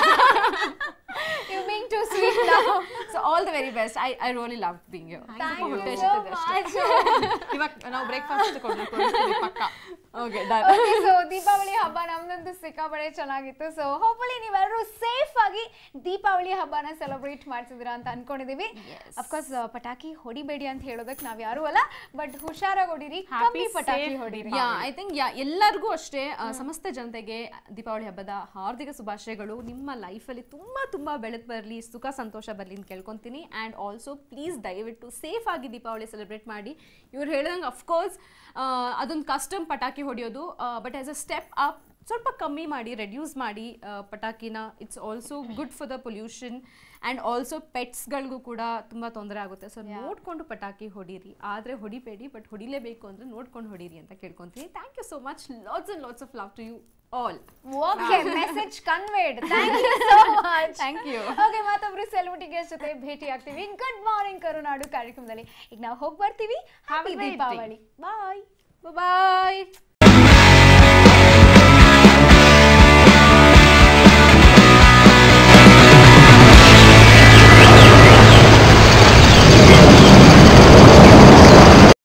you being too sweet now so all the very best I I really love being you thank you ಹೊಟ್ಟೆ so ಎಷ್ಟಿದೆ much ಇವಾಗ ನಾವು breakfast ಕೊಡ್ತೀವಿ ಪಕ್ಕ ಓಕೆ ಡನ್ ಸೊ ದೀಪಾವಳಿ ಹಬ್ಬ ನಮ್ದಂತೂ ಸಿಕ್ಕಾಪಡೆ ಚೆನ್ನಾಗಿತ್ತು ಸೊ ಹೋಪ್ಫುಲಿ ನೀವೆಲ್ಲರೂ ಸೇಫ್ ಆಗಿ ದೀಪಾವಳಿ ಹಬ್ಬನ ಸೆಲೆಬ್ರೇಟ್ ಮಾಡ್ತಿದ್ದೀರಾ ಅಂತ ಅನ್ಕೊಂಡಿದೀವಿ ಅಫ್ಕೋರ್ಸ್ ಪಟಾಕಿ ಹೊಡಿಬೇಡಿ ಅಂತ ಹೇಳೋದಕ್ಕೆ ನಾವ್ ಯಾರು ಅಲ್ಲ ಬಟ್ ಹುಷಾರಾಗಿ ಹೊಡಿರಿ ಕಮ್ಮಿ ಪಟಾಕಿ ಹೊಡಿರಿ ಯಾ ಐ ಥಿಂಕ್ ಯಾ ಎಲ್ಲರಿಗೂ ಅಷ್ಟೇ ಆ, ಸಮಸ್ತ ಜನತೆಗೆ ದೀಪಾವಳಿ ಹಬ್ಬದ ಹಾರ್ದಿಕ ಶುಭಾಶಯಗಳು ನಿಮ್ಮ ಲೈಫಲ್ಲಿ ತುಂಬ ತುಂಬ ಬೆಳಕು ಬರಲಿ ಸುಖ ಸಂತೋಷ ಬರಲಿ ಅಂತ ಕೇಳ್ಕೊತೀನಿ ಆ್ಯಂಡ್ ಆಲ್ಸೋ ಪ್ಲೀಸ್ ದಯವಿಟ್ಟು ಸೇಫ್ ಆಗಿ ದೀಪಾವಳಿ ಸೆಲೆಬ್ರೇಟ್ ಮಾಡಿ ಇವ್ರು ಹೇಳ್ದಂಗೆ ಅಫ್ಕೋರ್ಸ್ ಅದೊಂದು ಕಸ್ಟಮ್ ಪಟಾಕಿ ಹೊಡೆಯೋದು but as a step up ಸ್ವಲ್ಪ ಕಮ್ಮಿ ಮಾಡಿ ರೆಡ್ಯೂಸ್ ಮಾಡಿ ಆ, ಪಟಾಕಿನ it's also good for the pollution and also ಪೆಟ್ಸ್ಗಳಿಗೂ ಕೂಡ ತುಂಬ ತೊಂದರೆ ಆಗುತ್ತೆ ಸೊ ನೋಡ್ಕೊಂಡು ಪಟಾಕಿ ಹೊಡೀರಿ ಆದರೆ ಹೊಡಿಬೇಡಿ ಬಟ್ ಹೊಡಿಲೇಬೇಕು ಅಂದರೆ ನೋಡ್ಕೊಂಡು ಹೊಡೀರಿ ಅಂತ ಕೇಳ್ಕೊತೀನಿ thank you so much lots and lots of love to you all okay message conveyed thank you so much Thank you. Okay ಮತ್ತೊಬ್ರು ಸೆಲೆಬ್ರಿಟಿ ಗೆಸ್ಟ್ ಜೊತೆ ಭೇಟಿ ಆಗ್ತೀವಿ ಗುಡ್ ಮಾರ್ನಿಂಗ್ ಕರುನಾಡು ಕಾರ್ಯಕ್ರಮದಲ್ಲಿ ಈಗ ನಾವು ಹೋಗಿ ಬರ್ತೀವಿ happy great day. Deepavali bye ಬಾಯ್